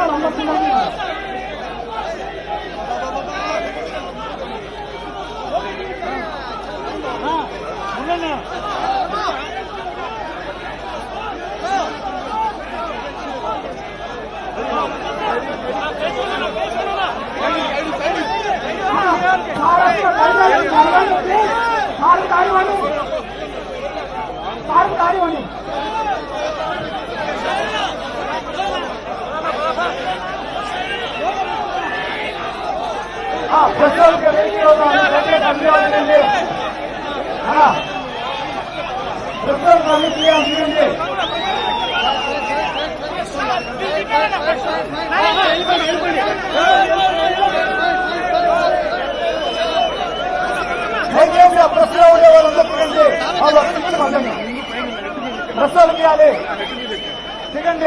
దయచేసి ప్రశ్నలో ఉండే వాళ్ళందరూ ప్రశ్నలు తీయాలి దిగండి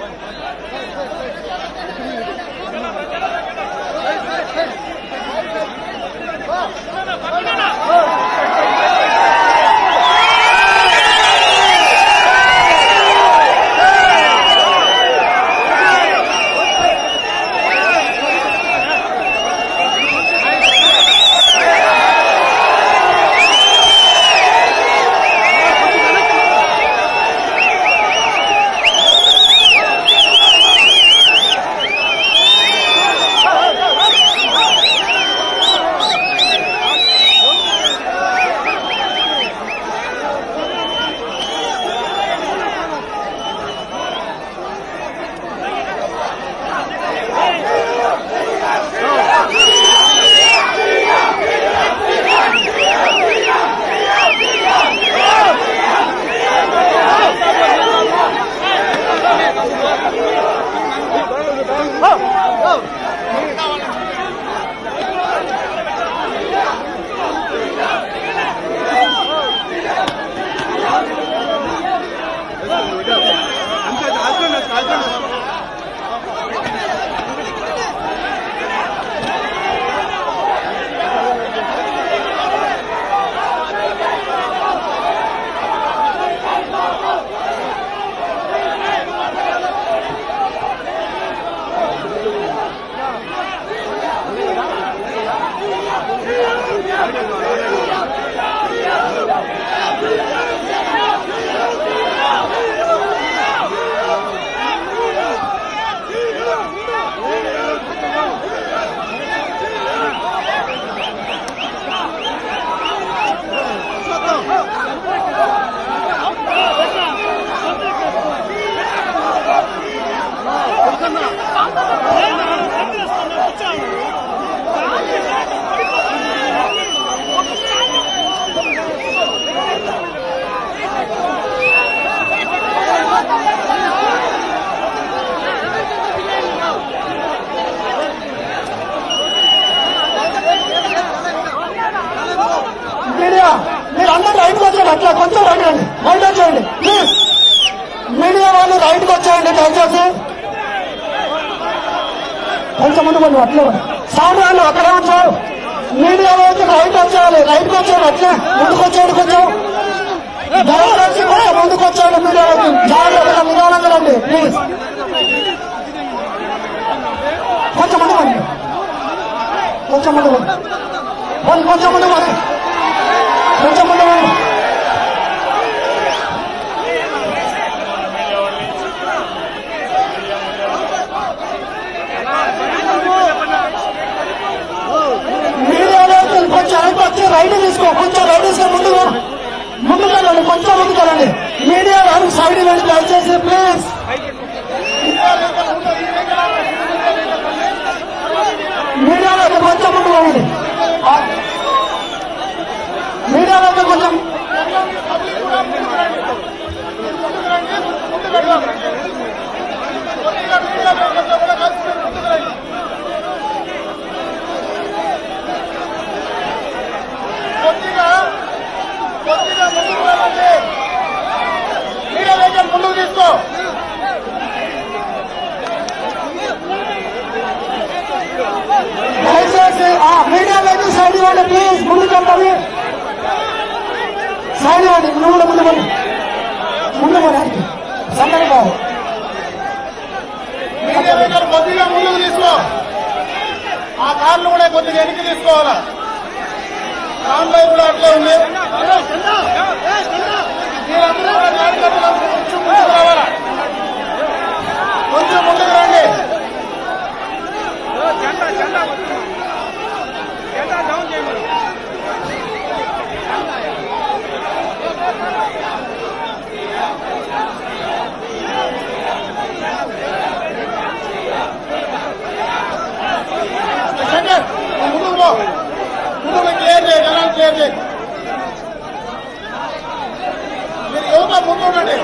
మీడియా మీరు అందరూ రైట్కి వచ్చేయండి అట్లా కొంచెం రైట్ రండి రైట్ వచ్చేయండి ప్లీజ్ మీడియా వాళ్ళు రైట్కి వచ్చేయండి దయచేసి కొంచెం ముందు కొంచెం అట్లే ఉండు. సార్ వాళ్ళు అక్కడే ఉంచారు మీడియా వాళ్ళు రైట్ వచ్చేయాలి రైట్కి వచ్చేయండి అట్లే ముందుకు వచ్చేయండి కొంచెం దయచేసి కొంచెం ముందుకు వచ్చేయండి మీడియా వాళ్ళు జాగ్రత్తగా నిదానంగా రండి ప్లీజ్ కొంచెం ముందు రండి కొంచెం ముందు రండి. కొంచెం కొంచెం ముందు రండి. కొంచెం ముందు రండి. మీడియాలో కొంచెం వెనక్కి వచ్చి రైట్ తీసుకో కొంచెం రైట్ తీసుకో ముందుకు ముందుకెళ్ళండి కొంచెం ముందుకెళ్ళండి మీడియా వాళ్ళు సైడ్ వెళ్ళి దయచేసి ప్లీజ్ మీడియాలో కొంచెం ముందు పోండి మీడియాలో కొంచెం కొద్దిగా కొద్దిగా ముందుకు వెళ్ళండి మీరే వేగం ముందుకు తీసుకో దయచేసి ఆ మీడియా వైపు సైడ్ ఇవ్వండి ప్లీజ్ ముందుకెళ్ళండి సైడ్ ఇవ్వండి నువ్వు కూడా ముందు పడి ముందు పడి సందడి బాబు మీడియా వెహికల్ కొద్దిగా ముందుకు తీసుకో ఆ కార్లు కూడా కొద్దిగా వెనక్కి తీసుకోవాలా కాన్వాయ్ కూడా అట్లే ఉంది మీరందరూ కూడా కార్యకర్తలు కొంచెం ముందుకు రావాలా కొంచెం ముందుకు రండి జెండా జెండా జెండా డౌన్ చేయమని శంకర్ నువ్వు ముందుకు పో ముందుకు క్లియర్ చేయి జనాలు క్లియర్ చేయి మీరు యువత ముందు ఉండండి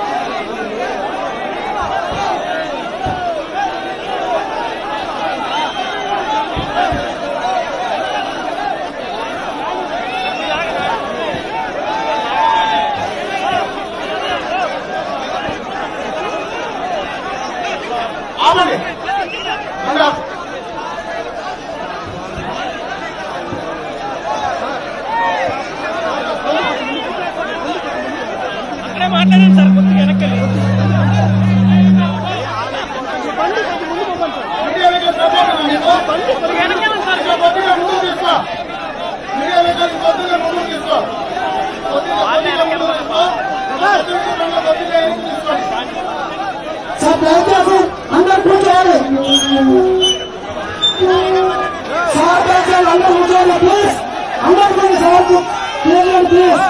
ఆపండి రండి ఆపు. అక్కడే మాట్లాడండి సార్ కొద్దిగా వెనక్కి వెళ్ళి. మీడియా వెహికల్ సపోర్ట్ ఉంది మీకు? కొద్దిగా వెనక్కి వెళ్ళండి సార్ ఇంకా కొద్దిగా ముందుకు తీసుకో మీడియా వెహికల్ కొద్దిగా ముందుకు తీసుకో కొద్దిగా కొద్దిగా ముందుకు తీసుకో కొద్దిగా కొద్దిగా వెనక్కి తీసుకోండి సార్ దయచేసి అందరు కూర్చోవాలి సార్ దయచేసి అందరు కూర్చోవాలి ప్లీజ్ అందరు కూర్చోండి సార్ ప్లీజ్ ప్లీజ్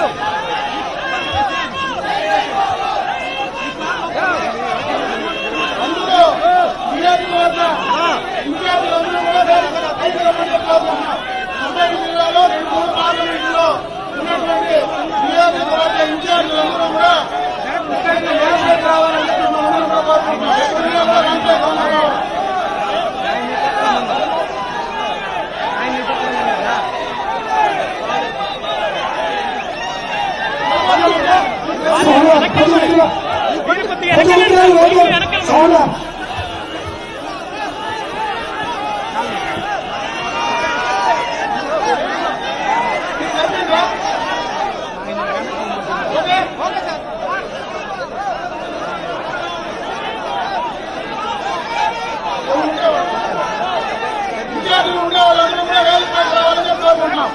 అందరూ నియోజకవర్గ ఇన్ఛార్జీలందరూ కూడా ఐదు రమ్మని కోరుకుంటున్నాం ఉమ్మడి జిల్లాలో రెండు మూడు పార్లమెంట్లో ఉన్నటువంటి నియోజకవర్గ ఇన్ఛార్జీలందరూ కూడా ఇక్కడికి నియోజకవర్గం రావాలని చెప్పి మనందరం కూడా కోరుకుంటున్నాం ఎక్కడికి కూడా రాంపే రామారావు. సౌండ్ కొద్దిగా కొద్దిగా కొద్దిగా వెనక్కి వెళ్ళండి కొద్దిగా సార్ కొద్దిగా కొద్దిగా వెనక్కి వెళ్ళండి. సౌండ్ ఇన్ఛార్జీలు ఉండే వాళ్ళందరూ కూడా వేదికపై రావాలని చెప్పి కోరుకుంటున్నాం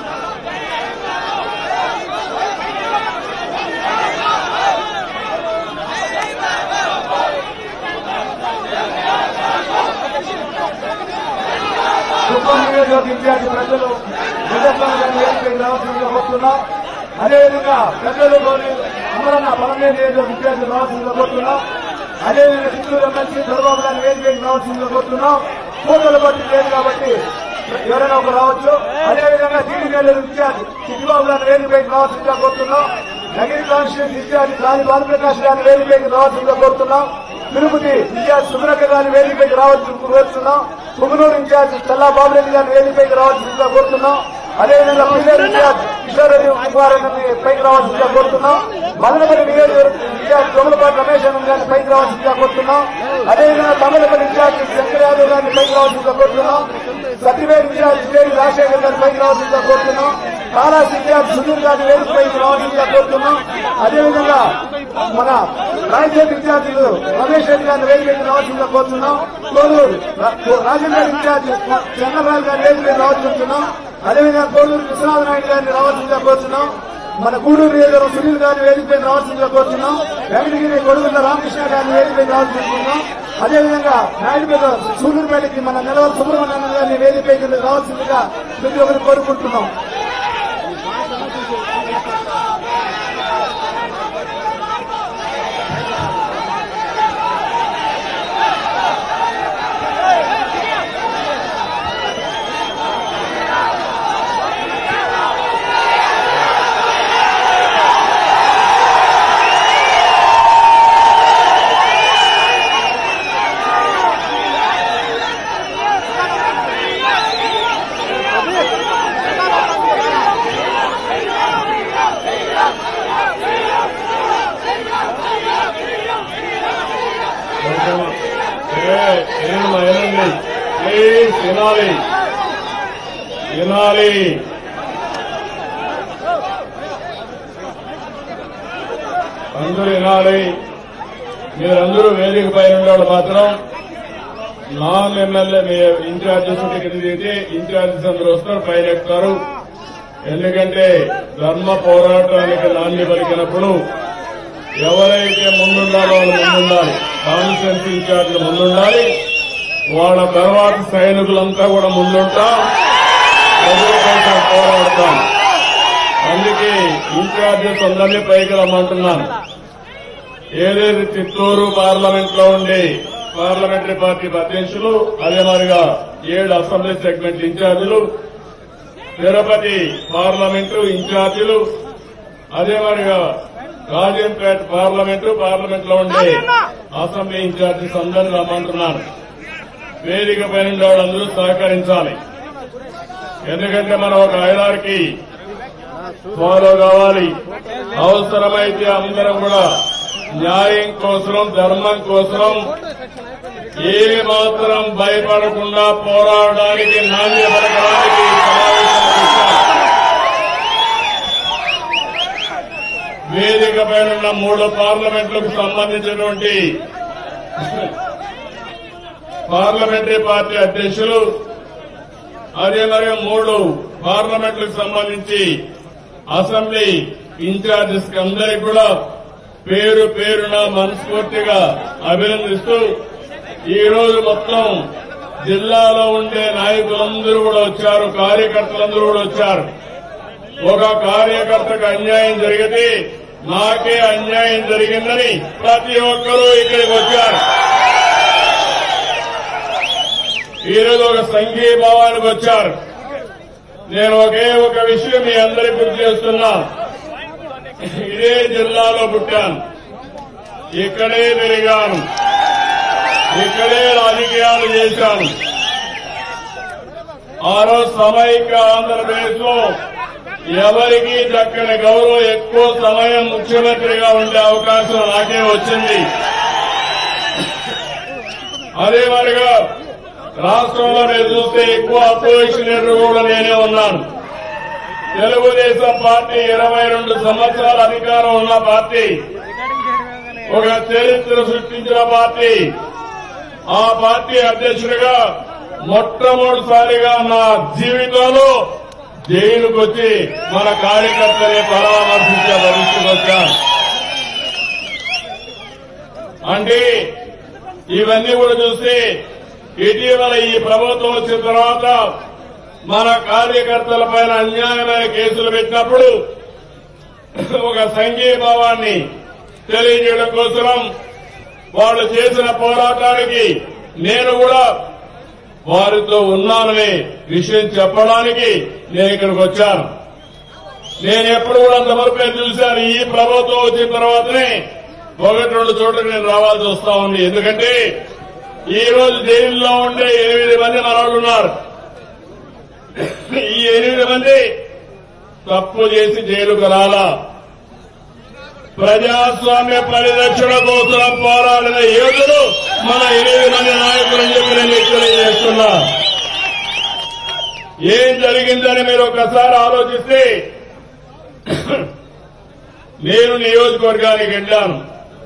కుప్పం నియోజకవర్గ ఇన్ఛార్జి ప్రజలు నిజంగా వేదికపైకి రావాల్సిందిగా కోరుతున్నాం అదేవిధంగా పెద్దలలోని అమరన్న పలమే నియోజకవర్గ ఇన్ఛార్జి రావాల్సిందిగా కోరుతున్నాం అదేవిధంగా చిత్తూరు ఎమ్మెల్సీ చంద్రబాబు గారిని వేదికపైకి రావాల్సిందిగా కోరుతున్నాం ఫోటోలు బట్టి లేదు కాబట్టి ఎవరైనా ఒకరు రావచ్చు అదేవిధంగా టీడీపీ ఇన్ఛార్జ్ చిట్టిబాబు గారిని వేదికపైకి రావాల్సిందిగా కోరుతున్నాం నగిరి కాన్స్టిట్యూన్సీ ఇన్ఛార్జ్ కాళీ భానుప్రకాష్ గారిని వేదికపైకి రావాల్సిందిగా కోరుతున్నాం తిరుపతి ఇన్ఛార్జ్ సుబ్రహ్మ గారిని వేదికపైకి రావాల్సి కోరుతున్నాం పుగునూరు ఇన్ఛార్జ్ చల్లా బాబురెడ్డి గారిని వేదికపైకి రావాల్సిందిగా కోరుతున్నాం అదేవిధంగా పిల్లర్ ఇన్ఛార్జ్ కిషోరెడ్డి కుమార్ గారిని పైకి రావాల్సిందిగా కోరుతున్నాం మదనపల్లి నియోజకవర్గ ఇన్ఛార్జ్ దొంగలపాటి రమేష్ అన్న గారిని పైకి రావాల్సిందిగా కోరుతున్నాం అదేవిధంగా తమిళపల్లి ఇన్ఛార్జ్ శంకర్ యాదవ్ గారిని పైకి రావాల్సిందిగా కోరుతున్నాం సత్యవేడ్ ఇన్ఛార్జ్ జేడి రాజశేఖర్ గారిని పైకి రావాల్సిందిగా కోరుతున్నాం కాళాస్ ఇన్ఛార్జ్ సునీల్ గారిని వేదికపైకి రావాల్సిందిగా కోరుతున్నాం అదేవిధంగా మన రాజ్యం ఇన్ఛార్జీలు రమేష్ రెడ్డి గారిని వేదికపైకి రావాల్సిందిగా కోరుతున్నాం కోలూరు రాజేంద్ర ఇన్ఛార్జ్ చంద్రబాబు గారిని వేదికపైకి రావాల్సింటున్నాం అదేవిధంగా కోలూరు విశ్వనాథ నాయుడు గారిని రావాల్సిందిగా కోరుతున్నాం మన గూడూరు నియోజకవర్గం సునీల్ గారిని వేదికపై రావాల్సిందిగా కోరుతున్నాం వెంకటగిరి కొడుకుల రామకృష్ణ గారిని వేదికపై రావాల్సింటున్నాం అదేవిధంగా నాయుడుపేట సూలూరుపేటకి మన నిలవల సుబ్రహ్మణ్యం గారిని వేదికపైకి రావాల్సిందిగా ప్రతి ఒక్కరు కోరుకుంటున్నాం ఏమమ్మా ఏనండి ప్లీజ్ వినాలి వినాలి అందరూ వినాలి మీరందరూ వేదిక పైన ఉండేవాళ్ళు మాత్రం నాన్ ఎమ్మెల్యే మీ ఇన్ఛార్జెస్ టికెట్ దిగితే ఇన్ఛార్జెస్ అందరూ వస్తారు పైన ఎక్కుతారు ఎందుకంటే ధర్మ పోరాటానికి నాణ్య పలికినప్పుడు ఎవరైతే ముందుండాలో వాళ్ళు ముందుండాలి కాన్స్టిట్యూన్సీ ఇన్ఛార్జీలు ముందుండాలి వాళ్ళ తర్వాత సైనికులంతా కూడా ముందుంటాం ప్రజల కోసం పోరాడతాం అందుకే ఇన్ఛార్జెస్ అందరినీ పైకి రమ్మంటున్నాను ఏదైతే చిత్తూరు పార్లమెంట్ లో ఉండే పార్లమెంటరీ పార్టీ అధ్యక్షులు అదే మాదిరిగా ఏడు అసెంబ్లీ సెగ్మెంట్ ఇన్ఛార్జీలు తిరుపతి పార్లమెంటు ఇన్ఛార్జీలు అదే మాదిరిగా రాజంపేట పార్లమెంటు పార్లమెంట్ లో ఉండే అసెంబ్లీ ఇన్ఛార్జీస్ అందరినీ రమ్మంటున్నాను వేదిక పైన ఉండే వాళ్ళందరూ సహకరించాలి ఎందుకంటే మనం ఒక ఐదారికి ఫాలో కావాలి అవసరమైతే అందరం కూడా న్యాయం కోసం ధర్మం కోసం ఏ మాత్రం భయపడకుండా పోరాడడానికి నాణ్య పలకడానికి సమావేశానికి వచ్చాం. వేదిక పైన ఉన్న మూడు పార్లమెంట్లకు సంబంధించినటువంటి పార్లమెంటరీ పార్టీ అధ్యక్షులు అదే మరి మూడు పార్లమెంట్లకు సంబంధించి అసెంబ్లీ ఇన్ఛార్జెస్ కి అందరికీ కూడా పేరు పేరున మనస్ఫూర్తిగా అభినందిస్తూ ఈ రోజు మొత్తం జిల్లాలో ఉండే నాయకులందరూ కూడా వచ్చారు కార్యకర్తలందరూ కూడా వచ్చారు ఒక కార్యకర్తకు అన్యాయం జరిగితే నాకే అన్యాయం జరిగిందని ప్రతి ఒక్కరూ ఇక్కడికి వచ్చారు ఈరోజు ఒక సంఘీభావానికి వచ్చారు నేను ఒకే ఒక విషయం మీ అందరికీ గుర్తు చేస్తున్నా ఇదే జిల్లాలో పుట్టాను ఇక్కడే పెరిగాను ఇక్కడే రాజకీయాలు చేశాను ఆ రోజు సమైక్య ఆంధ్రప్రదేశ్ లో ఎవరికి దక్కని గౌరవం ఎక్కువ సమయం ముఖ్యమంత్రిగా ఉండే అవకాశం నాకే వచ్చింది అదే మరిగా రాష్ట్రంలో మీరు చూస్తే ఎక్కువ అపోజిషన్ లీడర్ కూడా నేనే ఉన్నాను తెలుగుదేశం పార్టీ ఇరవై రెండు సంవత్సరాల అధికారం ఉన్న పార్టీ ఒక చరిత్ర సృష్టించిన పార్టీ ఆ పార్టీ అధ్యక్షుడిగా మొట్టమొదటిసారిగా నా జీవితంలో జైలుకు వచ్చి మన కార్యకర్తని పరామర్శించే పరిస్థితికి వచ్చాను అంటే ఇవన్నీ కూడా చూస్తే ఇటీవల ఈ ప్రభుత్వం వచ్చిన తర్వాత మన కార్యకర్తల పైన అన్యాయమైన కేసులు పెట్టినప్పుడు ఒక సంఘీభావాన్ని తెలియజేయడం కోసం వాళ్ళు చేసిన పోరాటానికి నేను కూడా వారితో ఉన్నాననే విషయం చెప్పడానికి నేను ఇక్కడికి వచ్చాను నేను ఎప్పుడు కూడా అంతవరకు చూశాను ఈ ప్రభుత్వం వచ్చిన తర్వాతనే ఒకటి రెండు చోట్లకి నేను రావాల్సి వస్తా ఉంది ఎందుకంటే ఈ రోజు జైల్లో ఉండే ఎనిమిది మంది మనవాళ్ళు ఉన్నారు ఈ ఎనిమిది మంది తప్పు చేసి జైలుకు రాలా ప్రజాస్వామ్య పరిరక్షణ కోసం పోరాడిన యోధులు మన ఎనిమిది మంది నాయకులని చెప్పి నేను మీకు తెలియజేస్తున్నా ఏం జరిగిందని మీరు ఒకసారి ఆలోచిస్తే నేను నియోజకవర్గానికి వెళ్ళాను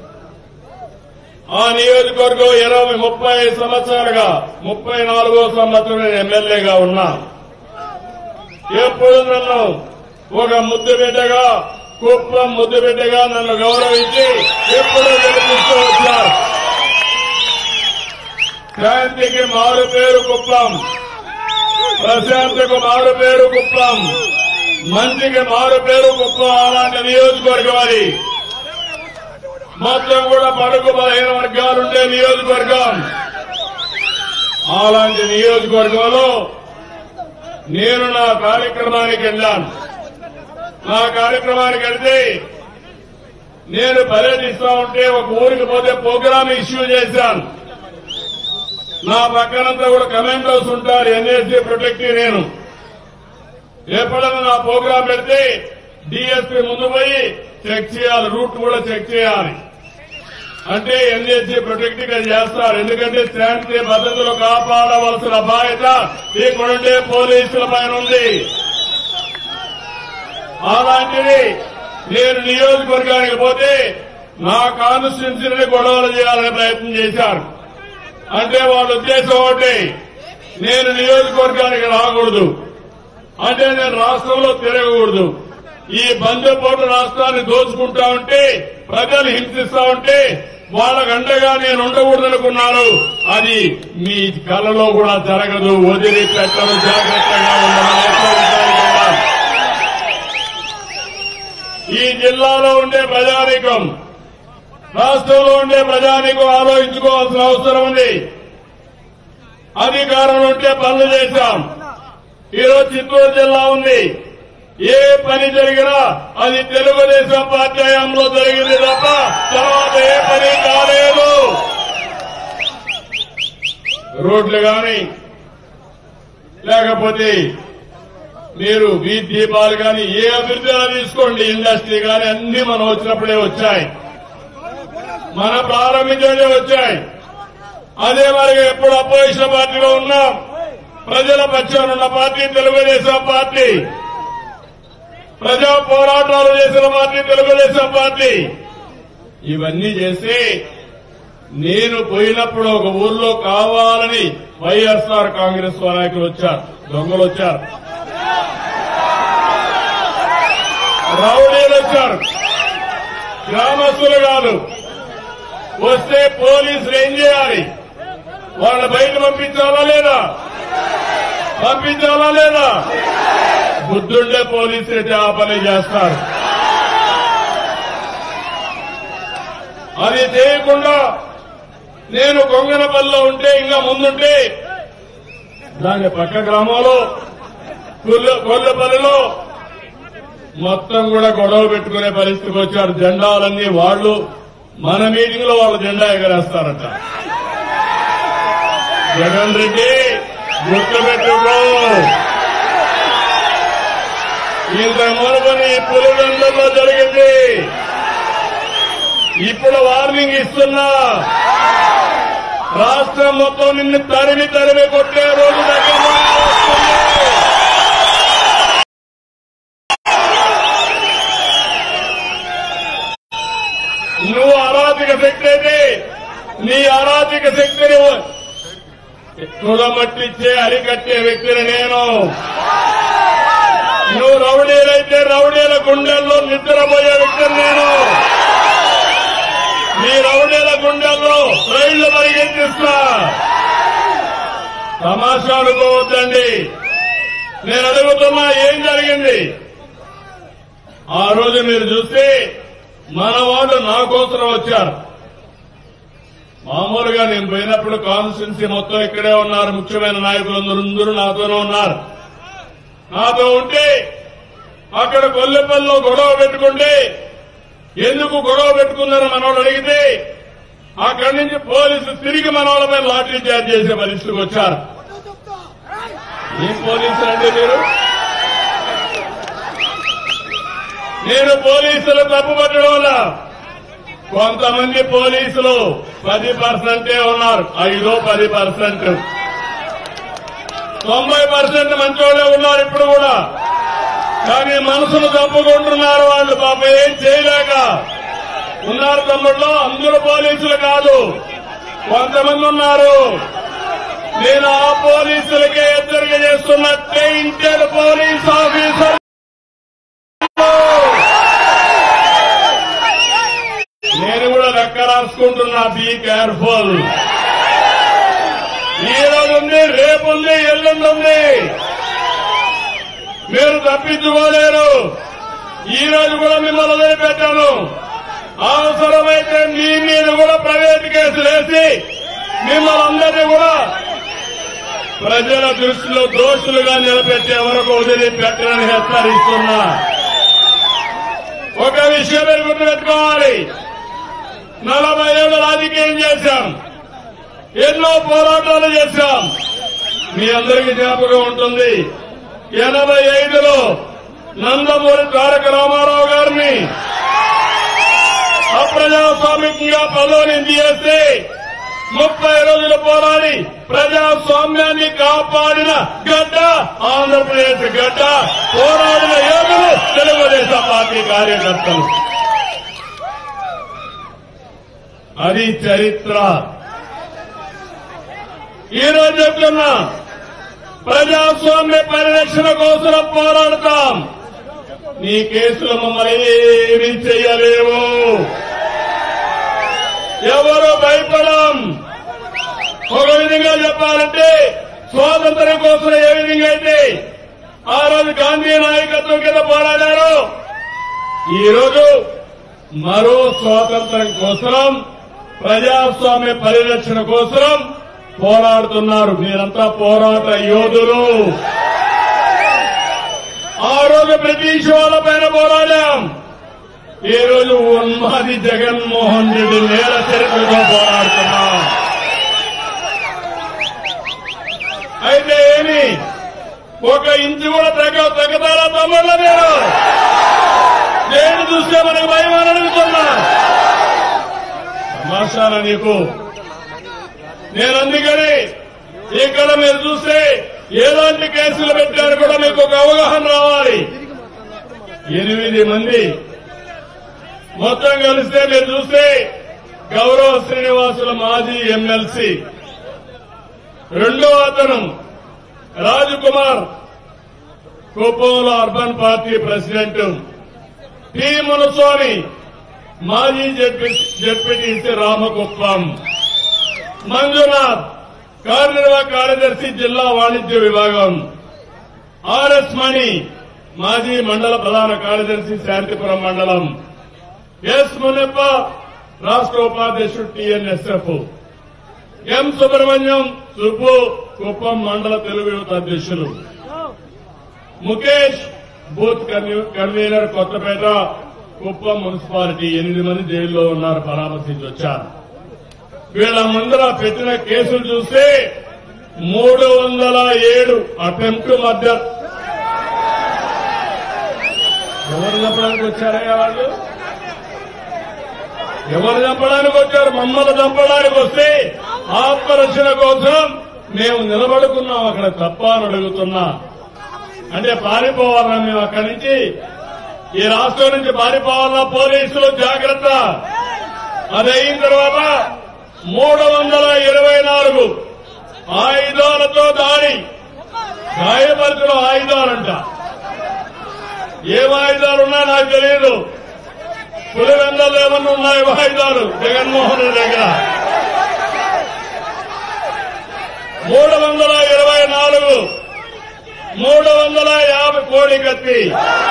ఆ నియోజకవర్గం ఇరవై ముప్పై సంవత్సరాలుగా ముప్పై నాలుగో సంవత్సరం నేను ఎమ్మెల్యేగా ఉన్నా ఎప్పుడు నన్ను ఒక ముద్దు బిడ్డగా కుప్పం ముద్దు బిడ్డగా నన్ను గౌరవించి ఎప్పుడు గెలిపిస్తూ వచ్చారు శాంతికి మారు పేరు కుప్పం ప్రశాంతకు మారు పేరు కుప్పం మంచికి మారు పేరు కుప్పం అలాంటి నియోజకవర్గం అది మొత్తం కూడా పడుగు బలహీన వర్గాలుండే నియోజకవర్గం అలాంటి నియోజకవర్గంలో నేను నా కార్యక్రమానికి వెళ్ళాను నా కార్యక్రమానికి వెళ్తే నేను పర్యటిస్తా ఉంటే ఒక ఊరికి పోతే ప్రోగ్రామ్ ఇష్యూ చేశాను నా పక్కనంతా కూడా కమాండ్ హౌస్ ఉంటారు ఎన్ఎస్సీ ప్రొటెక్టివ్ నేను ఎప్పుడైనా నా ప్రోగ్రాం పెడితే డిఎస్పీ ముందు పోయి చెక్ చేయాలి రూట్ కూడా చెక్ చేయాలి అంటే ఎన్ఎస్సీ ప్రొటెక్టివ్ గా చేస్తారు ఎందుకంటే శాంతి భద్రతలు కాపాడవలసిన బాధ్యత ఇక్కడుండే పోలీసుల పైన ఉంది అలాంటిది నేను నియోజకవర్గానికి పోతే నా కాన్స్టిట్యున్సీని గొడవలు చేయాలనే ప్రయత్నం చేశారు అంటే వాళ్ళ ఉద్దేశం ఒకటి నేను నియోజకవర్గానికి రాకూడదు అంటే నేను రాష్ట్రంలో తిరగకూడదు ఈ బందపోటు రాష్ట్రాన్ని దోచుకుంటా ఉంటే ప్రజలు హింసిస్తా ఉంటే వాళ్ళకు అండగా నేను ఉండకూడదనుకున్నాను అది మీ కలలో కూడా జరగదు వదిలిపెట్టరు జాగ్రత్తగా ఉండమని హెచ్చరించాలి. ఈ జిల్లాలో ఉండే ప్రజానికం రాష్ట్రంలో ఉండే ప్రజానికం ఆలోచించుకోవాల్సిన అవసరం ఉంది అధికారం ఉంటే పనులు చేశాం ఈరోజు చిత్తూరు జిల్లా ఉంది ఏ పని జరిగినా అది తెలుగుదేశం పార్టీ హయాంలో జరిగింది తప్ప తర్వాత ఏ పని కాలేదు రోడ్లు గాని లేకపోతే మీరు వీధి దీపాలు కానీ ఏ అభివృద్ధి అయినా తీసుకోండి ఇండస్ట్రీ కానీ అన్ని మనం వచ్చినప్పుడే వచ్చాయి మన ప్రారంభించే వచ్చాయి అదే మరి ఎప్పుడు అపోజిషన్ పార్టీలో ఉన్నాం ప్రజల పక్షాన ఉన్న పార్టీ తెలుగుదేశం పార్టీ ప్రజా పోరాటాలు చేసిన పార్టీ తెలుగుదేశం పార్టీ ఇవన్నీ చేసి నేను పోయినప్పుడు ఒక ఊర్లో కావాలని వైఎస్ఆర్ కాంగ్రెస్ నాయకులు వచ్చారు దొంగలు వచ్చారు రౌడీలు వచ్చారు గ్రామస్తులు కాదు వస్తే పోలీసులు ఏం చేయాలి వాళ్ళ బయట పంపించాలా లేదా పంపించాలా లేదా బుద్ధుండే పోలీసులు అయితే ఆ పని చేస్తారు అది చేయకుండా నేను కొంగనపల్లిలో ఉంటే ఇంకా ముందుంటే దాని పక్క గ్రామంలో కొల్ల- కొల్లపల్లిలో మొత్తం కూడా గొడవ పెట్టుకునే పరిస్థితికి వచ్చారు జెండాలన్నీ వాళ్ళు మన మీటింగ్ లో వాళ్ళ జెండా ఎగరేస్తారట జగన్ రెడ్డి గుర్తుపెట్టుకో ఇంత మూలపని పులివెందులో జరిగింది ఇప్పుడు వార్నింగ్ ఇస్తున్నా రాష్ట్రం మొత్తం నిన్ను తరిమి తరిమి కొట్టే రోజు దగ్గరలో వస్తుంది. నువ్వు అరాచక శక్తి అయితే నీ అరాచక శక్తిని తుదమట్టిచ్చే అరికట్టే వ్యక్తిని నేను నువ్వు రౌడీలైతే రౌడీల గుండెల్లో నిద్రపోయే వ్యక్తిని నేను నీ రౌడీల గుండెల్లో రైళ్లు పరిగెత్తిస్తా తమాషా అనుకోవద్దండి నేను అడుగుతున్నా ఏం జరిగింది ఆ రోజు మీరు చూస్తే మన వాళ్ళు నా కోసం వచ్చారు మామూలుగా నేను పోయినప్పుడు కాన్స్టిట్యున్సీ మొత్తం ఇక్కడే ఉన్నారు ముఖ్యమైన నాయకులందరూ అందరూ నాతోనే ఉన్నారు నాతో ఉంటే అక్కడ కొల్లెపల్లిలో గొడవ పెట్టుకుంటే ఎందుకు గొడవ పెట్టుకున్నారని మనోళ్ళు అడిగితే అక్కడి నుంచి పోలీసులు తిరిగి మనోళ్ళపై లాటరీ చార్జ్ చేసే పరిస్థితికి వచ్చారు ఏం పోలీసులు అంటే మీరు నేను పోలీసులు తప్పు పట్టడం వల్ల కొంతమంది పోలీసులు పది పర్సెంటే ఉన్నారు ఐదో పది పర్సెంట్ తొంభై పర్సెంట్ మంచోళ్ళే ఉన్నారు ఇప్పుడు కూడా కానీ మనసును తప్పుకుంటున్నారు వాళ్ళు పాప ఏం చేయలేక ఉన్నారు తమ్ముళ్ళు అందరూ పోలీసులు కాదు కొంతమంది ఉన్నారు నేను ఆ పోలీసులకే హెచ్చరిక చేస్తున్న టెయింటెడ్ పోలీస్ ఆఫీసర్ నేను కూడా లెక్క రాసుకుంటున్నా బీ కేర్ఫుల్ ఈ రోజు ఉంది రేపు ఉంది ఎల్లుండి ఉంది మీరు తప్పించుకోలేరు ఈ రోజు కూడా మిమ్మల్ని వదిలిపెట్టాను అవసరమైతే మీ మీద కూడా ప్రైవేట్ కేసులు వేసి మిమ్మల్ని అందరినీ కూడా ప్రజల దృష్టిలో దోషులుగా నిలబెట్టే వరకు వదిలిపెట్టని హెచ్చరిస్తున్నా ఒక విషయం మీరు గుర్తుపెట్టుకోవాలి నలభై ఏళ్ళు రాజకీయం చేశాం ఎన్నో పోరాటాలు చేశాం మీ అందరికీ జ్ఞాపకం ఉంటుంది ఎనభై ఐదులో నందమూరి తారక రామారావు గారిని అప్రజాస్వామికంగా పదవి నుంచి చేస్తే ముప్పై రోజులు పోరాడి ప్రజాస్వామ్యాన్ని కాపాడిన గడ్డ ఆంధ్రప్రదేశ్ గడ్డ పోరాడిన యోగులు తెలుగుదేశం పార్టీ కార్యకర్తలు అది చరిత్ర ఈ రోజు చెప్తున్నా ప్రజాస్వామ్య పరిరక్షణ కోసం పోరాడతాం నీ కేసులు మమ్మల్ని ఏమీ చెయ్యలేవు ఎవరు భయపడం ఒక విధంగా చెప్పాలంటే స్వాతంత్ర్యం కోసం ఏ విధంగా అయితే ఆ రోజు గాంధీ నాయకత్వం కింద పోరాడారు ఈ రోజు మరో స్వాతంత్ర్యం కోసం ప్రజాస్వామ్య పరిరక్షణ కోసం పోరాడుతున్నారు మీరంతా పోరాట యోధులు ఆ రోజు బ్రిటిష్ వాళ్ళ పైన పోరాడాం ఈ రోజు ఉన్మాది జగన్మోహన్ రెడ్డి నేల చరిత్రతో పోరాడుతున్నాం అయితే ఏమి ఒక ఇంచు కూడా తగ్గ తగ్గతారా తమ్ముళ్ళ మీరు నేను చూస్తే మనకు భయం అని అడుగుతున్నా తమాషాల నీకు నేను అందుకని ఇక్కడ మీరు చూస్తే ఎలాంటి కేసులు పెట్టారు కూడా మీకు ఒక అవగాహన రావాలి ఎనిమిది మంది మొత్తం కలిస్తే మీరు చూస్తే గౌరవ శ్రీనివాసుల మాజీ ఎమ్మెల్సీ రెండో అతను రాజకుమార్ కుప్పంలో urban party president T Munuswamy మాజీ జడ్పీ జడ్పీటీసీ రామకుప్పం మంజునాథ్ కార్యనిర్వాహక కార్యదర్శి జిల్లా వాణిజ్య విభాగం ఆర్ఎస్ మణి మాజీ మండల ప్రధాన కార్యదర్శి శాంతిపురం మండలం ఎస్ మునప్ప రాష్ట్ర ఉపాధ్యక్షుడు టిఎన్ఎస్ఎఫ్ ఎం సుబ్రహ్మణ్యం సుబ్బు కుప్పం మండల తెలుగు యువత అధ్యక్షులు Mukesh booth convener- convener Kothapeta Kuppam municipality ఎనిమిది మంది జైల్లో ఉన్నారు పరామర్శించి వచ్చారు వీళ్ళ ముందర పెట్టిన కేసులు చూస్తే మూడు వందల ఏడు అటెంప్ట్ మధ్య ఎవరు చంపడానికి వచ్చారయ్యా వాళ్ళు ఎవరు చంపడానికి వచ్చారు మమ్మల్ని చంపడానికి వస్తే ఆత్మరక్షణ కోసం మేము నిలబడుకున్నాం అక్కడ తప్ప అని అడుగుతున్నా అంటే పారిపోవాలా మేము అక్కడి నుంచి ఈ రాష్ట్రం నుంచి పారిపోవాలా పోలీసులు జాగ్రత్త అది అయిన తర్వాత మూడు వందల ఇరవై నాలుగు ఆయుధాలతో దాడి గాయపరిచిన ఆయుధాలంట ఏం ఆయుధాలు ఉన్నా నాకు తెలియదు పులివెందలు ఏమన్నా ఉన్నాయి ఆయుధాలు జగన్మోహన్ రెడ్డి దగ్గర మూడు వందల ఇరవై నాలుగు మూడు వందల యాభై కోడి కత్తి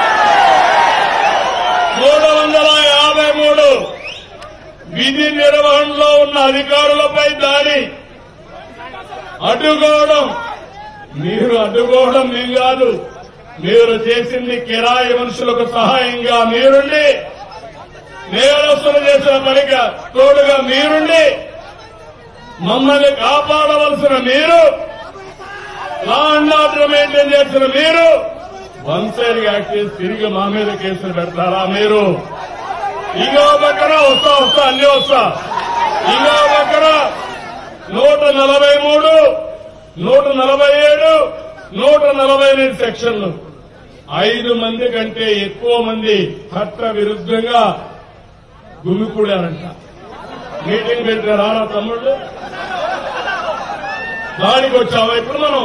మూడు వందల యాభై మూడు విధి నిర్వహణలో ఉన్న అధికారులపై దాడి అడ్డుకోవడం మీరు అడ్డుకోవడం మేం కాదు మీరు చేసింది కిరాయి మనుషులకు సహాయంగా మీరుండి నేరస్తులు చేసిన పనిగా తోడుగా మీరుండి మమ్మల్ని కాపాడవలసిన మీరు లా అండ్ ఆర్డర్ మెయింటైన్ చేసిన మీరు వన్ సైడ్ యాక్ట్ చేసి తిరిగి మా మీద కేసులు పెడతారా మీరు ఇంకో పక్కన వస్తా వస్తా అన్ని వస్తా ఇంకో పక్కన నూట నలభై మూడు నూట నలభై ఏడు నూట నలభై ఎనిమిది సెక్షన్లు ఐదు మంది కంటే ఎక్కువ మంది చట్ట విరుద్ధంగా గుమికూడారంట మీటింగ్ పెడితే రారా తమ్ముళ్ళు దానికి వచ్చావా ఇప్పుడు మనం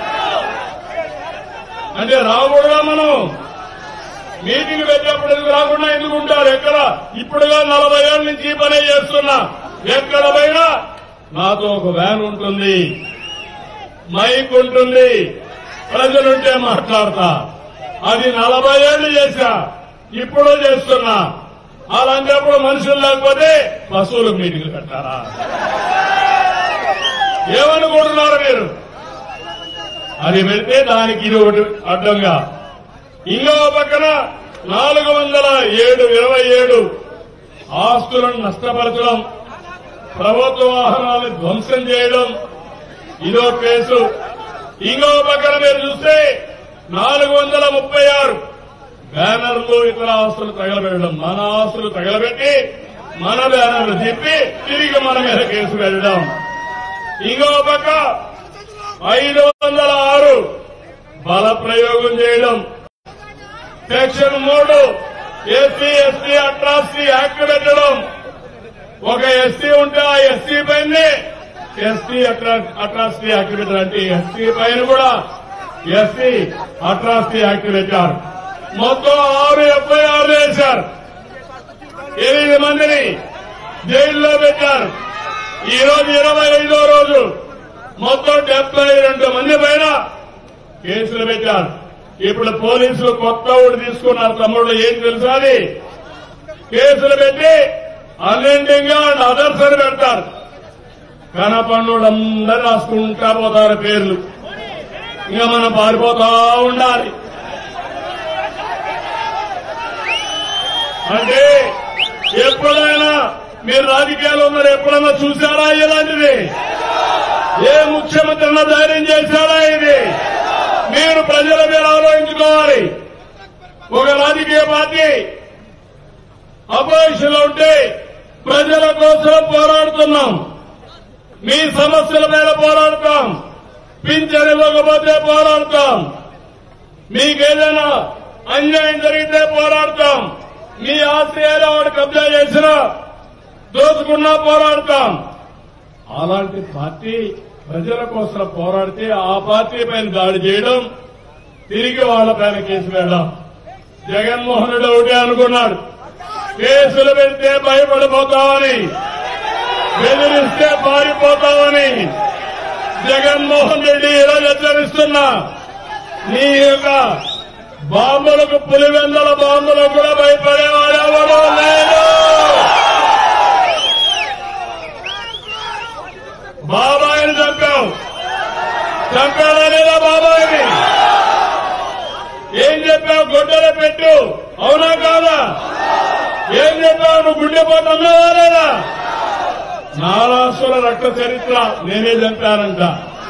అంటే రాకూడదా మనం మీటింగ్ పెట్టినప్పుడు ఎందుకు రాకుండా ఎందుకు ఉంటారు ఎక్కడ ఇప్పుడుగా నలభై ఏళ్ళ నుంచి ఈ పనే చేస్తున్నా ఎక్కడ పోయినా నాతో ఒక వ్యాన్ ఉంటుంది మైక్ ఉంటుంది ప్రజలుంటే మాట్లాడతా అది నలభై ఏళ్లు చేశా ఇప్పుడు చేస్తున్నా అలాంటప్పుడు మనుషులు లేకపోతే పశువులకు మీటింగ్లు పెట్టారా ఏమనుకుంటున్నారు మీరు అది పెడితే దానికి ఇది ఒకటి అడ్డంగా ఇంకో పక్కన నాలుగు వందల ఏడు ఇరవై ఏడు ఆస్తులను నష్టపరచడం ప్రభుత్వ వాహనాలను ధ్వంసం చేయడం ఇదో కేసు ఇంకో పక్కన మీరు చూస్తే నాలుగు వందల ముప్పై ఆరు బ్యానర్లు ఇతర ఆస్తులు తగలబెట్టడం మన ఆస్తులు తగలబెట్టి మన బ్యానర్లు తిప్పి తిరిగి మన మీద కేసు పెట్టడం ఇంకో పక్క ఐదు వందల ఆరు బల ప్రయోగం చేయడం సెక్షన్ మూడు ఎస్సీ ఎస్టీ అట్రాసిటీ యాక్ట్ పెట్టడం ఒక ఎస్సీ ఉంటే ఆ ఎస్సీ పైనే ఎస్టీ అట్రాసిటీ యాక్ట్ పెట్టారు అంటే ఎస్టీ పైన కూడా ఎస్టీ అట్రాసిటీ యాక్ట్ పెట్టారు మొత్తం ఆరు ఎఫ్ఐఆర్ వేశారు ఎనిమిది మందిని జైల్లో పెట్టారు ఈ రోజు ఇరవై ఐదో రోజు మొత్తం డెబ్బై రెండు మంది పైన కేసులు పెట్టారు ఇప్పుడు పోలీసులు కొత్త ఊడు తీసుకున్నారు తమ్ముళ్ళు ఏం తెలుసా అది కేసులు పెట్టి అన్నింటిగా అదర్స్ అని పెడతారు కనపండులందరూ రాసుకుంటా పోతారు పేర్లు ఇంకా మనం పారిపోతా ఉండాలి అంటే ఎప్పుడైనా మీరు రాజకీయాల్లో ఉన్నారు ఎప్పుడైనా చూసారా ఇలాంటిది ఏ ముఖ్యమంత్రి అన్న ధైర్యం చేశారా ఇది మీరు ప్రజల మీద ఆలోచించుకోవాలి ఒక రాజకీయ పార్టీ అపోజిషన్ లో ఉంటే ప్రజల కోసం పోరాడుతున్నాం మీ సమస్యల మీద పోరాడతాం పింఛన్ ఇవ్వకపోతే పోరాడతాం మీకేదైనా అన్యాయం జరిగితే పోరాడతాం మీ ఆశ్రయాలు ఆవిడ కబ్జా చేసినా దోచుకున్నా పోరాడతాం అలాంటి పార్టీ ప్రజల కోసం పోరాడితే ఆ పార్టీ పైన దాడి చేయడం తిరిగి వాళ్ళపైన కేసు వేయడం జగన్మోహన్ రెడ్డి ఒకటే అనుకున్నాడు కేసులు పెడితే భయపడిపోతామని బెదిరిస్తే పారిపోతామని జగన్మోహన్ రెడ్డి ఈరోజు హెచ్చరిస్తున్నా నీ యొక్క బాంబులకు పులివెందల బాంబులకు కూడా భయపడేవాడెవడూ లేదు బాబాయిని చంపావు చంపాడా లేదా బాబాయిని ఏం చెప్పావు గుడ్డలో పెట్టు అవునా కాదా ఏం చెప్పావు నువ్వు గుండెపోటు అన్నావా లేదా నారాసుల రక్త చరిత్ర నేనే చంపానంట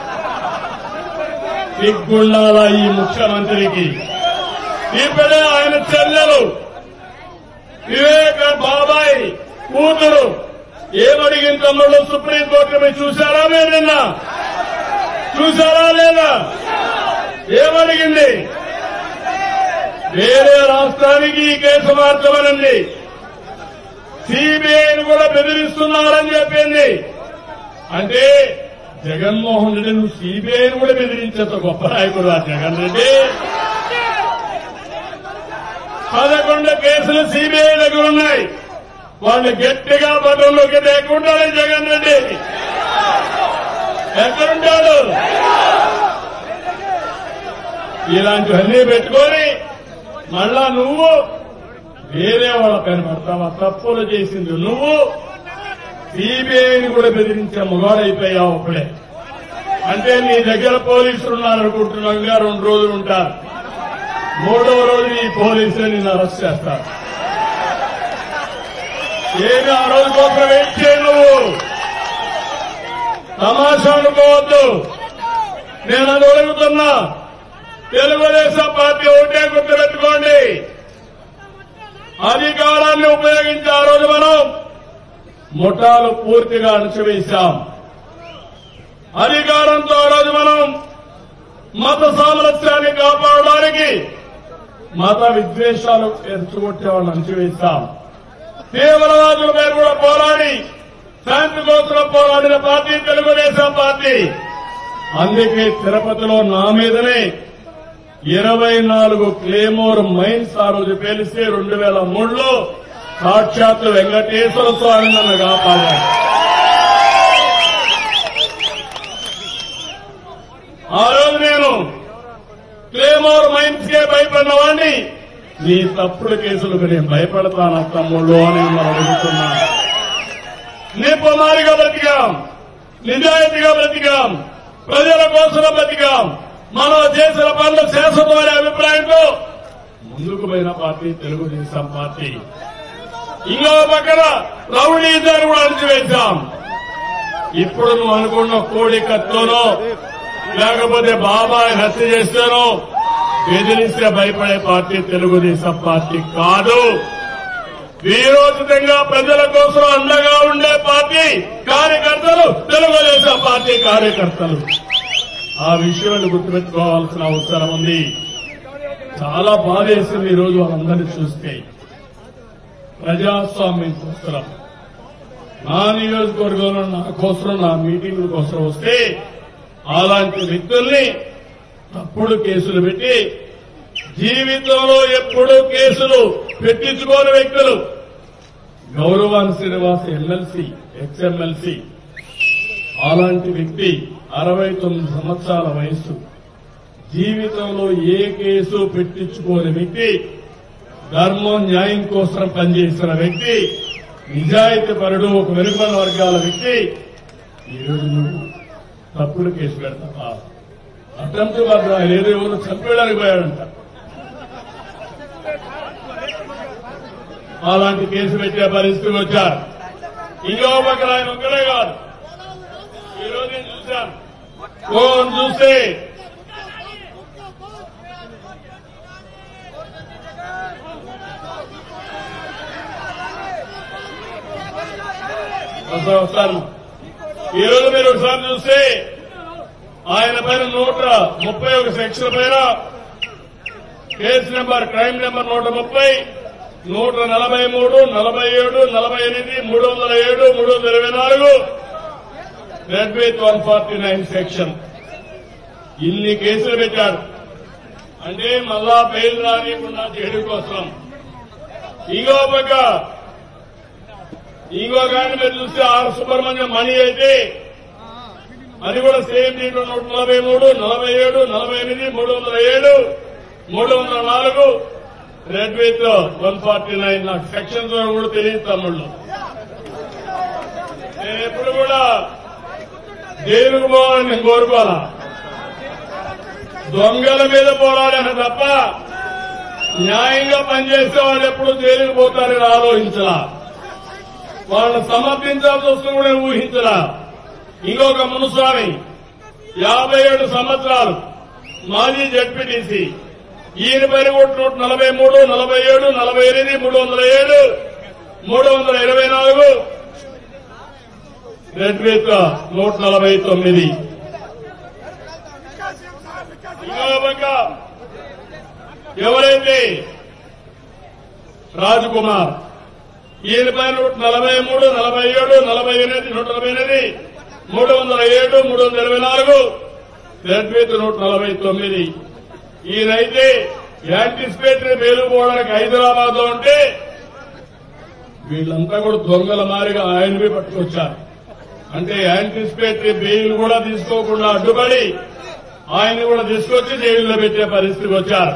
సిగ్గుండాల ఈ ముఖ్యమంత్రికి ఇప్పుడే ఆయన చెల్లెలు వివేక బాబాయ్ కూతురు ఏమడిగిన తమ్ముళ్ళు సుప్రీంకోర్టు మీరు చూశారా మీరు నిన్న చూశారా లేదా ఏమడిగింది వేరే రాష్ట్రానికి ఈ కేసు మార్చమనండి సిబిఐని కూడా బెదిరిస్తున్నారని చెప్పింది అంటే జగన్మోహన్ రెడ్డి నువ్వు సిబిఐని కూడా బెదిరించేంత గొప్ప నాయకుడు ఆ జగన్ రెడ్డి పదకొండు కేసులు సిబిఐ దగ్గర ఉన్నాయి వాళ్ళు గట్టిగా బటన్లోకి లేకుండానే జగన్ రెడ్డి ఎక్కడుంటాడు ఇలాంటివన్నీ పెట్టుకొని మళ్ళా నువ్వు వేరే వాళ్ళ పైన పడతావా తప్పులు చేసింది నువ్వు సిబిఐని కూడా బెదిరించే మొగాడైపోయావు అప్పుడే అంటే నీ దగ్గర పోలీసులు ఉన్నారనుకుంటున్నావు ఇంకా రెండు రోజులు ఉంటారు మూడవ రోజు ఈ పోలీసులు నిన్ను అరెస్ట్ చేస్తారు ఏమి ఆ రోజు కోసం వెయిట్ చేయ నువ్వు తమాషా అనుకోవద్దు నేను అది అడుగుతున్నా తెలుగుదేశం పార్టీ ఒకటే గుర్తుపెట్టుకోండి అధికారాన్ని ఉపయోగించి ఆ రోజు మనం ముఠాలు పూర్తిగా అణచివేశాం అధికారంతో ఆ రోజు మనం మత సామరస్యాన్ని కాపాడడానికి మత విద్వేషాలు ఎరుచుకొట్టే వాళ్ళు అణచివేశాం తీవ్రవాదుల మీద కూడా పోరాడి శాంతి కోసం పోరాడిన పార్టీ తెలుగుదేశం పార్టీ అందుకే తిరుపతిలో నా మీదనే ఇరవై నాలుగు క్లేమోర్ మైన్స్ ఆ రోజు పేలిస్తే రెండు వేల మూడులో సాక్షాత్ వెంకటేశ్వర స్వామి నన్ను కాపాడారు ఆ రోజు నేను క్లేమోర్ మైన్స్ కే భయపడిన వాడిని నీ తప్పుడు కేసులకు నేను భయపడతాను తమ్ముళ్ళు అని మనం అడుగుతున్నాను నిపమారిగా బ్రతికాం నిజాయితీగా బ్రతికాం ప్రజల కోసం బ్రతికాం మనం చేసిన పనులు శాశ్వతమైన అభిప్రాయంతో ముందుకు పోయిన పార్టీ తెలుగుదేశం పార్టీ ఇంకో పక్కన రౌడీజాన్ని కూడా అణిచివేశాం ఇప్పుడు నువ్వు అనుకున్న కోడి కత్తోనో లేకపోతే బాబాయ్ హత్య చేస్తేనో బెదిరిస్తే భయపడే పార్టీ తెలుగుదేశం పార్టీ కాదు వీరోచితంగా ప్రజల కోసం అండగా ఉండే పార్టీ కార్యకర్తలు తెలుగుదేశం పార్టీ కార్యకర్తలు ఆ విషయాన్ని గుర్తుపెట్టుకోవాల్సిన అవసరం ఉంది చాలా బాధేసింది ఈ రోజు వాళ్ళందరినీ చూస్తే ప్రజాస్వామ్యం కోసం నా నియోజకవర్గంలో నా కోసం నా మీటింగుల కోసం వస్తే అలాంటి వ్యక్తుల్ని తప్పుడు కేసులు పెట్టి జీవితంలో ఎప్పుడూ కేసులు పెట్టించుకోని వ్యక్తులు గౌరవాన్ శ్రీనివాస్ ఎమ్మెల్సీ ఎక్స్ఎమ్మెల్సీ అలాంటి వ్యక్తి అరవై తొమ్మిది సంవత్సరాల వయస్సు జీవితంలో ఏ కేసు పెట్టించుకోని వ్యక్తి ధర్మం న్యాయం కోసం పనిచేసిన వ్యక్తి నిజాయితీ పరుడు ఒక వెనుకబడిన వర్గాల వ్యక్తి ఈరోజు నువ్వు తప్పుడు కేసు పెడతావా అటెంప్ట్ మాత్రం ఆయన ఏదో ఎవరు చంపేయడానికి పోయాడంట అలాంటి కేసు పెట్టే పరిస్థితికి వచ్చారు ఇంకో పక్కన ఆయన ఒక్కడే కాదు ఈ రోజు నేను చూశాను ఫోన్ చూస్తే వస్తా- వస్తాను ఈ రోజు మీరు ఒకసారి చూస్తే ఆయన పైన నూట ముప్పై ఒక సెక్షన్ పైన కేసు నెంబర్ క్రైమ్ నెంబర్ నూట ముప్పై నూట నలభై మూడు నలభై ఏడు నలభై ఎనిమిది మూడు వందల ఏడు మూడు వందల ఇరవై నాలుగు read with one forty nine section ఇన్ని కేసులు పెట్టాడు అంటే మళ్ళా బెయిల్ రానియకుండా చేయడం కోసం ఇంకో పక్క ఇంకో కానీ మీరు చూస్తే ఆర్ సుబ్రహ్మణ్యం మణి అయితే అది కూడా సేమ్ దీంట్లో నూట నలభై మూడు నలభై ఏడు నలభై ఎనిమిది మూడు వందల ఏడు మూడు వందల నాలుగు read with one forty nine నాకు సెక్షన్స్ కూడా తెలియదు తమ్ముళ్ళు నేను ఎప్పుడు కూడా జైలుకు పోవాలని నేను కోరుకోవాలా దొంగల మీద పోరాడాను తప్ప న్యాయంగా పనిచేసే వాళ్ళు ఎప్పుడు జైలుకు పోతారని ఆలోచించలా వాళ్ళని సమర్థించాల్సి వస్తుంది కూడా ఊహించరా ఇంకొక మునుస్వామి యాభై ఏడు సంవత్సరాలు మాజీ జడ్పీటీసీ ఈయన పైన కూడా నూట నలభై మూడు నలభై ఏడు నలభై ఎనిమిది మూడు వందల ఏడు మూడు వందల ఇరవై నాలుగు రెడ్ విత్ నూట నలభై తొమ్మిది ఇంకో పక్క ఎవరైతే రాజకుమార్ ఈయన పైన నూట నలభై మూడు నలభై ఏడు నలభై ఎనిమిది నూట నలభై ఎనిమిది మూడు వందల ఏడు మూడు వందల ఇరవై నాలుగు రెడ్ విత్ నూట నలభై తొమ్మిది ఈయనైతే యాంటిసిపేటరీ బెయిల్ పోవడానికి హైదరాబాద్ లో ఉంటే వీళ్ళంతా కూడా దొంగల మారిగా ఆయనవి పట్టుకొచ్చారు అంటే యాంటిసిపేటరీ బెయిల్ కూడా తీసుకోకుండా అడ్డుపడి ఆయన కూడా తీసుకొచ్చి జైల్లో పెట్టే పరిస్థితికి వచ్చారు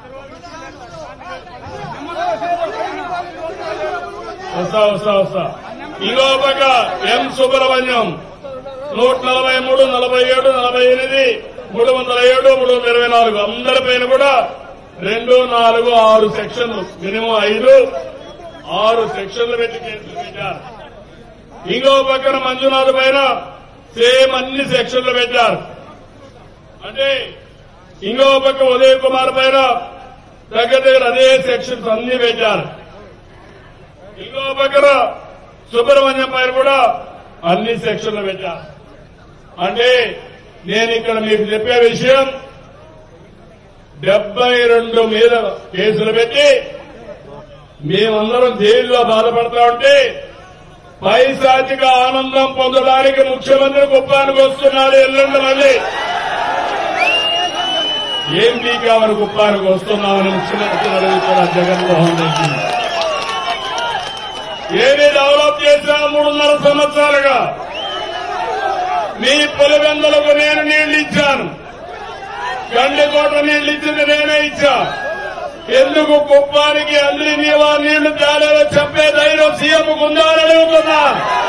వస్తా వస్తా వస్తా ఇంకో పక్క ఎం సుబ్రహ్మణ్యం నూట నలభై మూడు నలభై ఏడు నలభై ఎనిమిది మూడు వందల ఏడు మూడు వందల ఇరవై నాలుగు అందరి పైన కూడా రెండు నాలుగు ఆరు సెక్షన్లు మినిమం ఐదు ఆరు సెక్షన్లు పెట్టి కేసులు పెట్టారు ఇంకో పక్కన మంజునాథ్ పైన సేమ్ అన్ని సెక్షన్లు పెట్టారు అంటే ఇంకో పక్క ఉదయ్ కుమార్ పైన దగ్గర దగ్గర అదే సెక్షన్స్ అన్ని పెట్టారు ఇంకో పక్కన సుబ్రహ్మణ్యం పైన కూడా అన్ని సెక్షన్లు పెట్టారు అంటే నేను ఇక్కడ మీకు చెప్పే విషయం డెబ్బై రెండు మీద కేసులు పెట్టి మేమందరం జైల్లో బాధపడతా ఉంటే పైశాచిక ఆనందం పొందడానికి ముఖ్యమంత్రి కుప్పానికి వస్తున్నాడు ఎల్లుండి మళ్ళీ ఏం పీకామని కుప్పానికి వస్తున్నామని ముఖ్యమంత్రి అడుగుతున్నారు జగన్మోహన్ రెడ్డి ఏది డెవలప్ చేశా మూడున్నర సంవత్సరాలుగా మీ పులివెందులకు నేను నీళ్లు ఇచ్చాను గండికోట నీళ్లు ఇచ్చింది నేనే ఇచ్చా ఎందుకు కుప్పానికి అందరి నీవా నీళ్లు తేలేదో చెప్పే ధైర్యం సీఎం ఉందా అని అడుగుతున్నా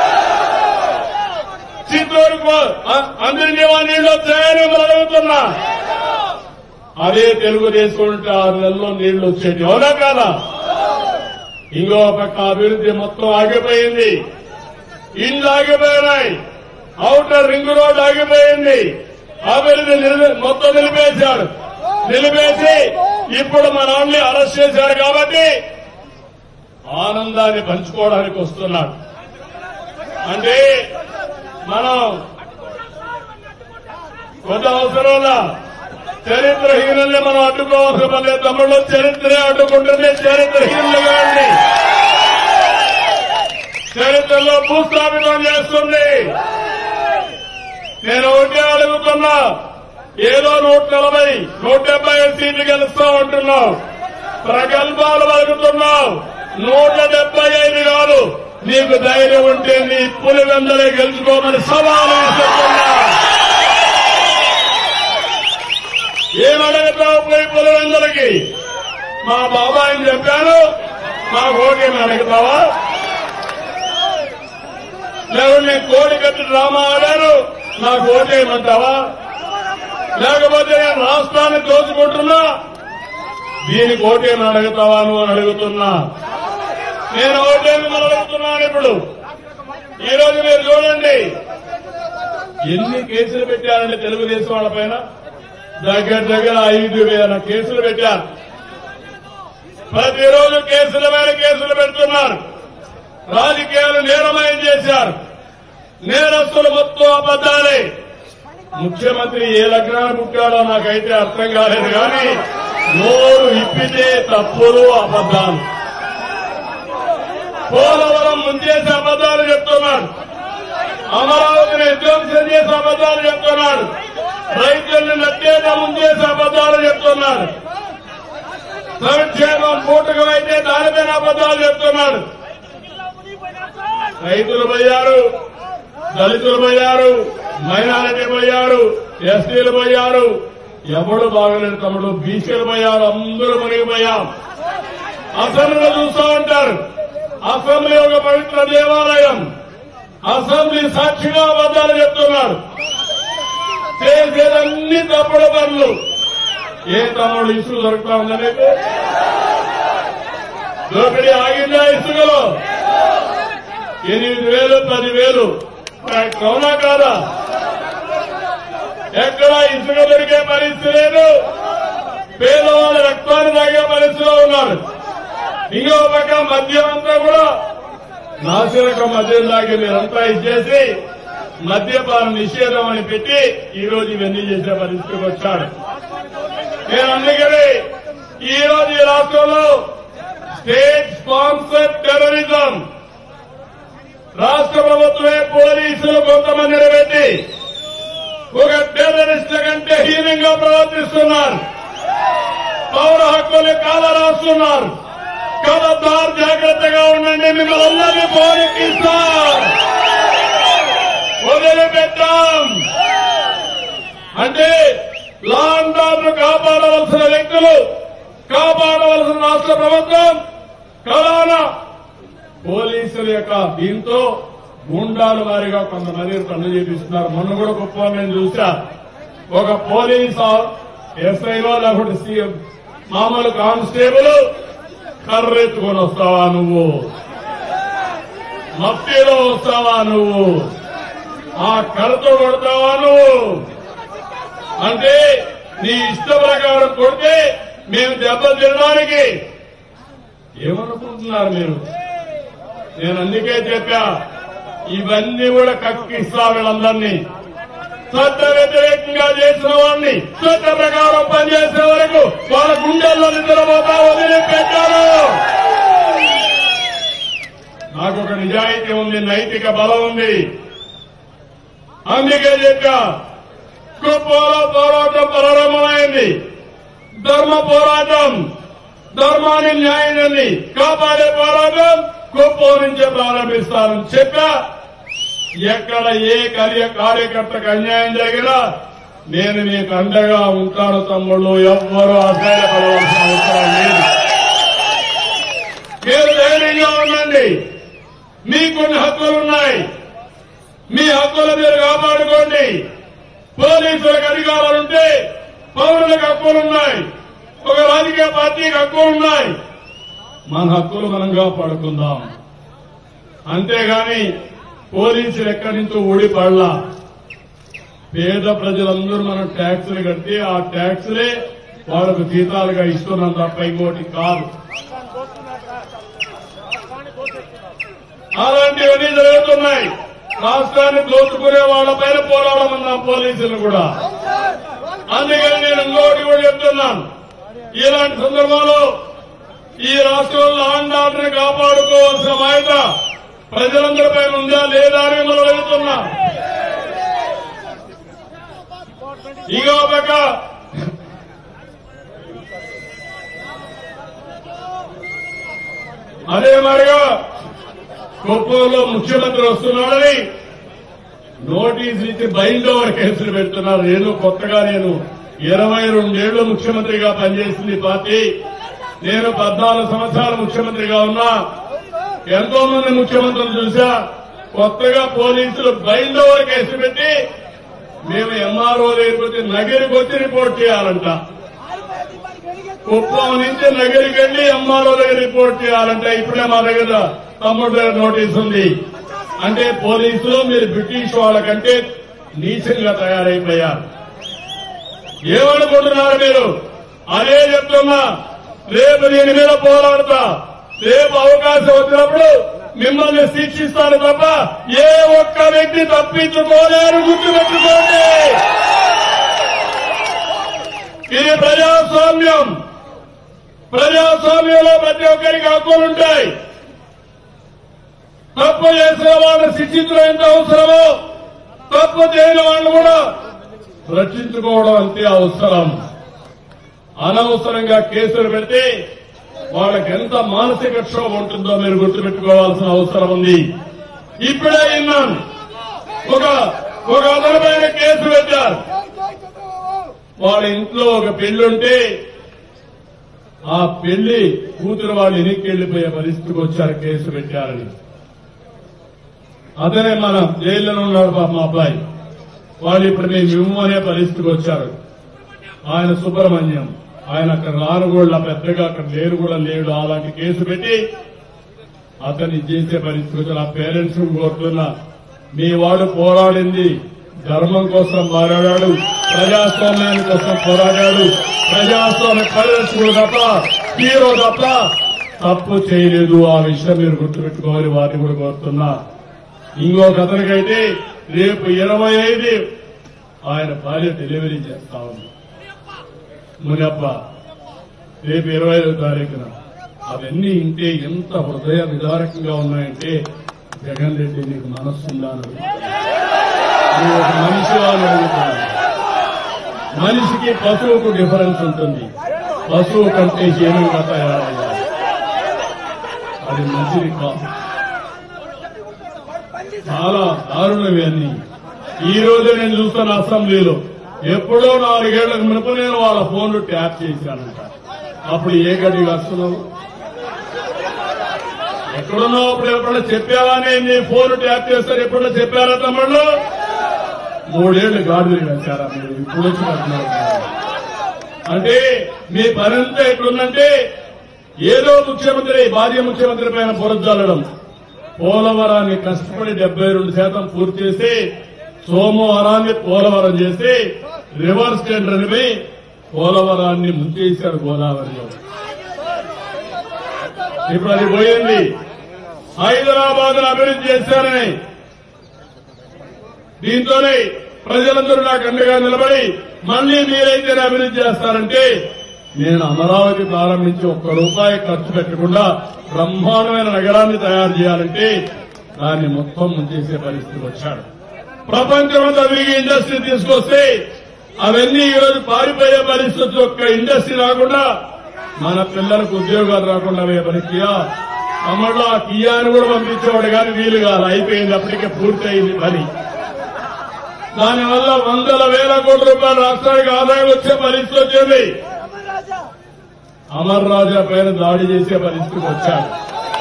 చిత్తూరుకు అందరి నీవా నీళ్లు వచ్చాయని మిమ్మల్ని అడుగుతున్నా అదే తెలుగుదేశం ఉంటే ఆరు నెలల్లో నీళ్లు వచ్చేటి అవునా కాదా ఇంకో పక్క అభివృద్ధి మొత్తం ఆగిపోయింది ఇల్లు ఆగిపోయినాయి ఔటర్ రింగ్ రోడ్ ఆగిపోయింది అభివృద్ధి నిలిపి- మొత్తం నిలిపేశాడు నిలిపేసి ఇప్పుడు మన వాళ్ళని అరెస్ట్ చేశాడు కాబట్టి ఆనందాన్ని పంచుకోవడానికి వస్తున్నాడు అంటే మనం కొంత అవసరంలా చరిత్రహీనుల్ని మనం అడ్డుకోవాల్సిన పని లేదు తమ్ముళ్ళు చరిత్రే అడ్డుకుంటుంది చరిత్రహీనులుగా ఉండి చరిత్రలో భూస్థాపితం చేస్తుంది నేను ఒకటే అడుగుతున్నా ఏదో నూట నలభై నూట డెబ్బై ఐదు సీట్లు గెలుస్తా ఉంటున్నావు ప్రగల్భాలు పలుకుతున్నావు నూట డెబ్బై ఐదు కాదు నీకు ధైర్యం ఉంటే నీ పులివెందలే గెలుచుకోమని సవాలు విసురుతున్నా ఏమడగతావు పోయి పులివెందలకి మా బాబాయిని చెప్పాను మా ఓటేమి అడుగుతావా లేకపోతే నేను కోడి కట్టి డ్రామా ఆడాను నాకు ఓటేయమంటావా లేకపోతే నేను రాష్ట్రాన్ని దోచుకుంటున్నా దీనికి ఓటేమి అడుగుతావా నువ్వు అని అడుగుతున్నా నేను ఓటేమి అడుగుతున్నాను ఇప్పుడు ఈ రోజు మీరు చూడండి ఎన్ని కేసులు పెట్టారండి తెలుగుదేశం వాళ్ళ పైన దగ్గర దగ్గర ఐదు వేల కేసులు పెట్టారు ప్రతిరోజు కేసుల మీద కేసులు పెడుతున్నారు రాజకీయాలు నేరమయం చేశారు నేరస్తులు మొత్తం అబద్దాలే ముఖ్యమంత్రి ఏ లగ్నాన్ని పుట్టాడో నాకైతే అర్థం కాలేదు కానీ నోరు ఇప్పితే తప్పులు అబద్దాలు పోలవరం ముంచేసి అబద్దాలు చెప్తున్నాడు అమరావతిని విధ్వంసం చేసి అబద్దాలు చెప్తున్నాడు రైతుల్ని నట్టేట ముంచేసి అబద్దాలు చెప్తున్నాడు సంక్షేమం పూటకం అయితే దానిపైన అబద్దాలు చెప్తున్నాడు రైతులు పోయారు దళితులు పోయారు మైనారిటీ పోయారు ఎస్టీలు పోయారు ఎవడు బాగలేడు తమ్ముడు బీసీలు పోయారు అందరూ మునిగిపోయాం అసెంబ్లీలో చూస్తూ ఉంటారు అసెంబ్లీ ఒక పవిత్ర దేవాలయం అసెంబ్లీ సాక్షిగా అబద్దాలు చెప్తున్నారు చేసేదన్ని తప్పుడు పనులు ఏ తమ్ముడు ఇసుక దొరుకుతా ఉందని దోపిడీ ఆగిందా ఇసుకలో ఎనిమిది వేలు పదివేలు అవునా కాదా ఎక్కడ ఇసుక దొరికే పరిస్థితి లేదు పేదవాళ్ళ రక్తాన్ని తాగే పరిస్థితిలో ఉన్నారు ఇంకో పక్క మద్యం అంతా కూడా నాసిరక మద్యం తాగి మీరంతా ఇచ్చేసి మద్యపాన నిషేధం అని పెట్టి ఈ రోజు ఇవన్నీ చేసే పరిస్థితికి వచ్చాడు నేను అందుకని ఈ రోజు ఈ రాష్ట్రంలో స్టేట్ స్పాన్సర్ టెర్రరిజం రాష్ట్ర ప్రభుత్వమే పోలీసులు కొంతమందిని పెట్టి ఒక టెర్రరిస్ట్ కంటే హీనంగా ప్రవర్తిస్తున్నారు పౌర హక్కులు కాల రాస్తున్నారు కబద్దార్ జాగ్రత్తగా ఉండండి మిమ్మల్ని అందరినీ పోలీకిస్తాం వదిలిపెట్టాం అంటే లా అండ్ ఆర్డర్ కాపాడవలసిన వ్యక్తులు కాపాడవలసిన రాష్ట్ర ప్రభుత్వం కరోనా పోలీసుల యొక్క దీంతో గుండాలు వారిగా కొంతమంది పనులు చేపిస్తున్నారు మొన్న కూడా గొప్ప నేను చూసా ఒక పోలీస్ ఎస్ఐలో లేకపోతే సీఎం మామూలు కానిస్టేబుల్ కర్రెత్తుకొని వస్తావా నువ్వు మఫ్టీలో వస్తావా నువ్వు ఆ కర్రతో కొడతావా నువ్వు అంటే నీ ఇష్ట ప్రకారం కొడితే మేము దెబ్బ తినడానికి ఏమనుకుంటున్నారు మీరు నేను అందుకే చెప్పా ఇవన్నీ కూడా కక్కిస్తా వీళ్ళందరినీ చట్ట వ్యతిరేకంగా చేసిన వాడిని చట్ట ప్రకారం పనిచేసే వరకు వాళ్ళ గుండెల్లో నిద్రపోతా వదిలిపెట్టారు నాకు ఒక నిజాయితీ ఉంది నైతిక బలం ఉంది అందుకే చెప్పా కుప్పంలో పోరాటం ప్రారంభమైంది ధర్మ పోరాటం ధర్మాన్ని న్యాయాన్ని కాపాడే పోరాటం కుప్పం నుంచే ప్రారంభిస్తానని చెప్పా ఎక్కడ ఏ కార్య కార్యకర్తకు అన్యాయం జరిగినా నేను మీకు అండగా ఉంటాను తమ్ముళ్ళు ఎవ్వరూ అధైర్యపడవలసిన అవసరం లేదు మీరు ధైర్యంగా ఉండండి మీకు కొన్ని హక్కులున్నాయి మీ హక్కులు మీరు కాపాడుకోండి పోలీసులకు అధికారాలుంటే పౌరులకు హక్కులున్నాయి ఒక రాజకీయ పార్టీకి హక్కులున్నాయి మన హక్కులు మనం కాపాడుకుందాం అంతేగాని పోలీసులు ఎక్కడి నుంచో ఊడిపడలా పేద ప్రజలందరూ మనం ట్యాక్సులు కడితే ఆ ట్యాక్సులే వాళ్ళకు జీతాలుగా ఇస్తున్నాం తప్ప ఇంకోటి కాదు అలాంటివన్నీ జరుగుతున్నాయి రాష్ట్రాన్ని దోచుకునే వాళ్ళపైన పోరాడమన్నాం పోలీసులు కూడా అందుకని నేను ఇంకోటి కూడా చెప్తున్నాను ఇలాంటి సందర్భంలో ఈ రాష్ట్రంలో లా అండ్ ఆర్డర్ కాపాడుకోవాల్సిన బాధ్యత ప్రజలందరి పైన ఉందా లేదా అని మనం అడుగుతున్నా ఇగో పక్క అదే మరిగా కుప్పంలో ముఖ్యమంత్రి వస్తున్నాడని నోటీసులు ఇచ్చి బైండ్ ఓవర్ కేసులు పెడుతున్నారు నేను కొత్తగా నేను ఇరవై రెండేళ్లు ముఖ్యమంత్రిగా పనిచేసింది ఈ పార్టీ నేను పద్నాలుగు సంవత్సరాలు ముఖ్యమంత్రిగా ఉన్నా ఎంతో మంది ముఖ్యమంత్రులు చూసా కొత్తగా పోలీసులు బైండ్ ఓవర్ కేసు పెట్టి మేము ఎంఆర్ఓ దగ్గరికి వచ్చి నగరికి వచ్చి రిపోర్ట్ చేయాలంట కుప్పం నుంచి నగరికి వెళ్లి ఎంఆర్ఓ దగ్గర రిపోర్ట్ చేయాలంట ఇప్పుడే మా దగ్గర తమ్ముడు దగ్గర నోటీస్ ఉంది అంటే పోలీసులు మీరు బ్రిటిష్ వాళ్ళకంటే నీచంగా తయారైపోయారు ఏమనుకుంటున్నారు మీరు అదే చెప్తున్నా రేపు దీని మీద పోరాడతా రేపు అవకాశం వచ్చినప్పుడు మిమ్మల్ని శిక్షిస్తాను తప్ప ఏ ఒక్క వ్యక్తి తప్పించుకోలేరు గుర్తుపెట్టుకోండి ఇది ప్రజాస్వామ్యం ప్రజాస్వామ్యంలో ప్రతి ఒక్కరికి హక్కులుంటాయి తప్పు చేసిన వాళ్ళని శిక్షించడం ఎంత అవసరమో తప్పు చేయని వాళ్ళు కూడా రక్షించుకోవడం అంతే అవసరం అనవసరంగా కేసులు పెడితే వాళ్ళకి ఎంత మానసిక క్షోభ ఉంటుందో మీరు గుర్తుపెట్టుకోవాల్సిన అవసరం ఉంది ఇప్పుడే విన్నాను ఒక ఒక అతని పైన కేసు పెట్టారు వాళ్ళ ఇంట్లో ఒక పెళ్లుంటే ఆ పెళ్లి కూతురు వాళ్ళు ఎన్నికకి వెళ్లిపోయే పరిస్థితికి వచ్చారు కేసు పెట్టారని అతనే మన జైల్లో ఉన్నాడు పాప మా అబ్బాయి వాళ్ళు ఇప్పుడు మేము ఇవ్వము అనే పరిస్థితికి వచ్చారు ఆయన సుబ్రహ్మణ్యం ఆయన అక్కడ రాను కూడా పెద్దగా అక్కడ లేరు కూడా లేడు అలాంటి కేసు పెట్టి అతన్ని చేసే పరిస్థితి వచ్చారు ఆ పేరెంట్స్ కోరుతున్నా మీ వాడు పోరాడింది ధర్మం కోసం పోరాడాడు ప్రజాస్వామ్యాని కోసం పోరాడాడు ప్రజాస్వామ్య పరిరక్షకుడు తప్ప హీరో తప్ప తప్పు చేయలేదు ఆ విషయం మీరు గుర్తుపెట్టుకోవాలి వారిని కూడా కోరుతున్నా ఇంకొక అతనికైతే రేపు ఇరవై ఐదు ఆయన భార్య డెలివరీ చేస్తా ఉంది మునప్ప రేపు ఇరవై ఐదో తారీఖున అవన్నీ ఇంటే ఎంత హృదయ విదారకంగా ఉన్నాయంటే జగన్ రెడ్డి నీకు మనస్సుందా అని అడుగుతున్నా. నువ్వు ఒక మనిషి అని అడుగుతున్నాను మనిషికి పశువుకు డిఫరెన్స్ ఉంటుంది పశువు కంటే హీనంగా తయారయ్యారు అది మంచిది కాదు చాలా దారుణం ఇవన్నీ ఈ రోజే నేను చూస్తున్న అసెంబ్లీలో ఎప్పుడో నాలుగేళ్లకు మునుపు నేను వాళ్ళ ఫోన్లు ట్యాప్ చేశానంట అప్పుడు ఏ గడి వస్తున్నావు ఎక్కడున్నావు అప్పుడు ఎప్పుడన్నా చెప్పావా నేను నీ ఫోన్ ట్యాప్ చేస్తారు ఎప్పుడన్నా చెప్పారా తమ్ముళ్ళు మూడేళ్లు గాడులు వేశారా మీరు ఇప్పుడు వచ్చి కట్టినారు. అంటే మీ పనంతా ఎట్లుందంటే ఏదో ముఖ్యమంత్రి భార్య ముఖ్యమంత్రి పైన బురజల్లడం పోలవరాన్ని కష్టపడి డెబ్బై రెండు శాతం పూర్తి చేసి సోమవారాన్ని పోలవరం చేసి రివర్స్ టెండర్ అని పోలవరాన్ని ముంచేశాడు గోదావరిలో ఇప్పుడు అది పోయింది హైదరాబాద్ అభివృద్ధి చేశారని దీంతోనే ప్రజలందరూ నాకు అండగా నిలబడి మళ్లీ మీరైతేనే అభివృద్ధి చేస్తారంటే నేను అమరావతి ప్రారంభించి ఒక్క రూపాయి ఖర్చు పెట్టకుండా బ్రహ్మాండమైన నగరాన్ని తయారు చేయాలంటే దాన్ని మొత్తం ముంచేసే పరిస్థితికి వచ్చాడు ప్రపంచమంతా తిరిగి ఇండస్ట్రీ తీసుకొస్తే అవన్నీ ఈరోజు పారిపోయే పరిస్థితి ఒక్క ఇండస్ట్రీ రాకుండా మన పిల్లలకు ఉద్యోగాలు రాకుండా అయ్యే పరిస్థితిగా తమలో ఆ కియాను కూడా పంపించేవాడు కానీ వీలు కాదు అయిపోయింది అప్పటికే పూర్తి అయింది పని దానివల్ల వందల వేల కోట్ల రూపాయలు రాష్ట్రానికి ఆదాయం వచ్చే పరిస్థితి వచ్చింది అమర్ రాజా పైన దాడి చేసే పరిస్థితికి వచ్చాడు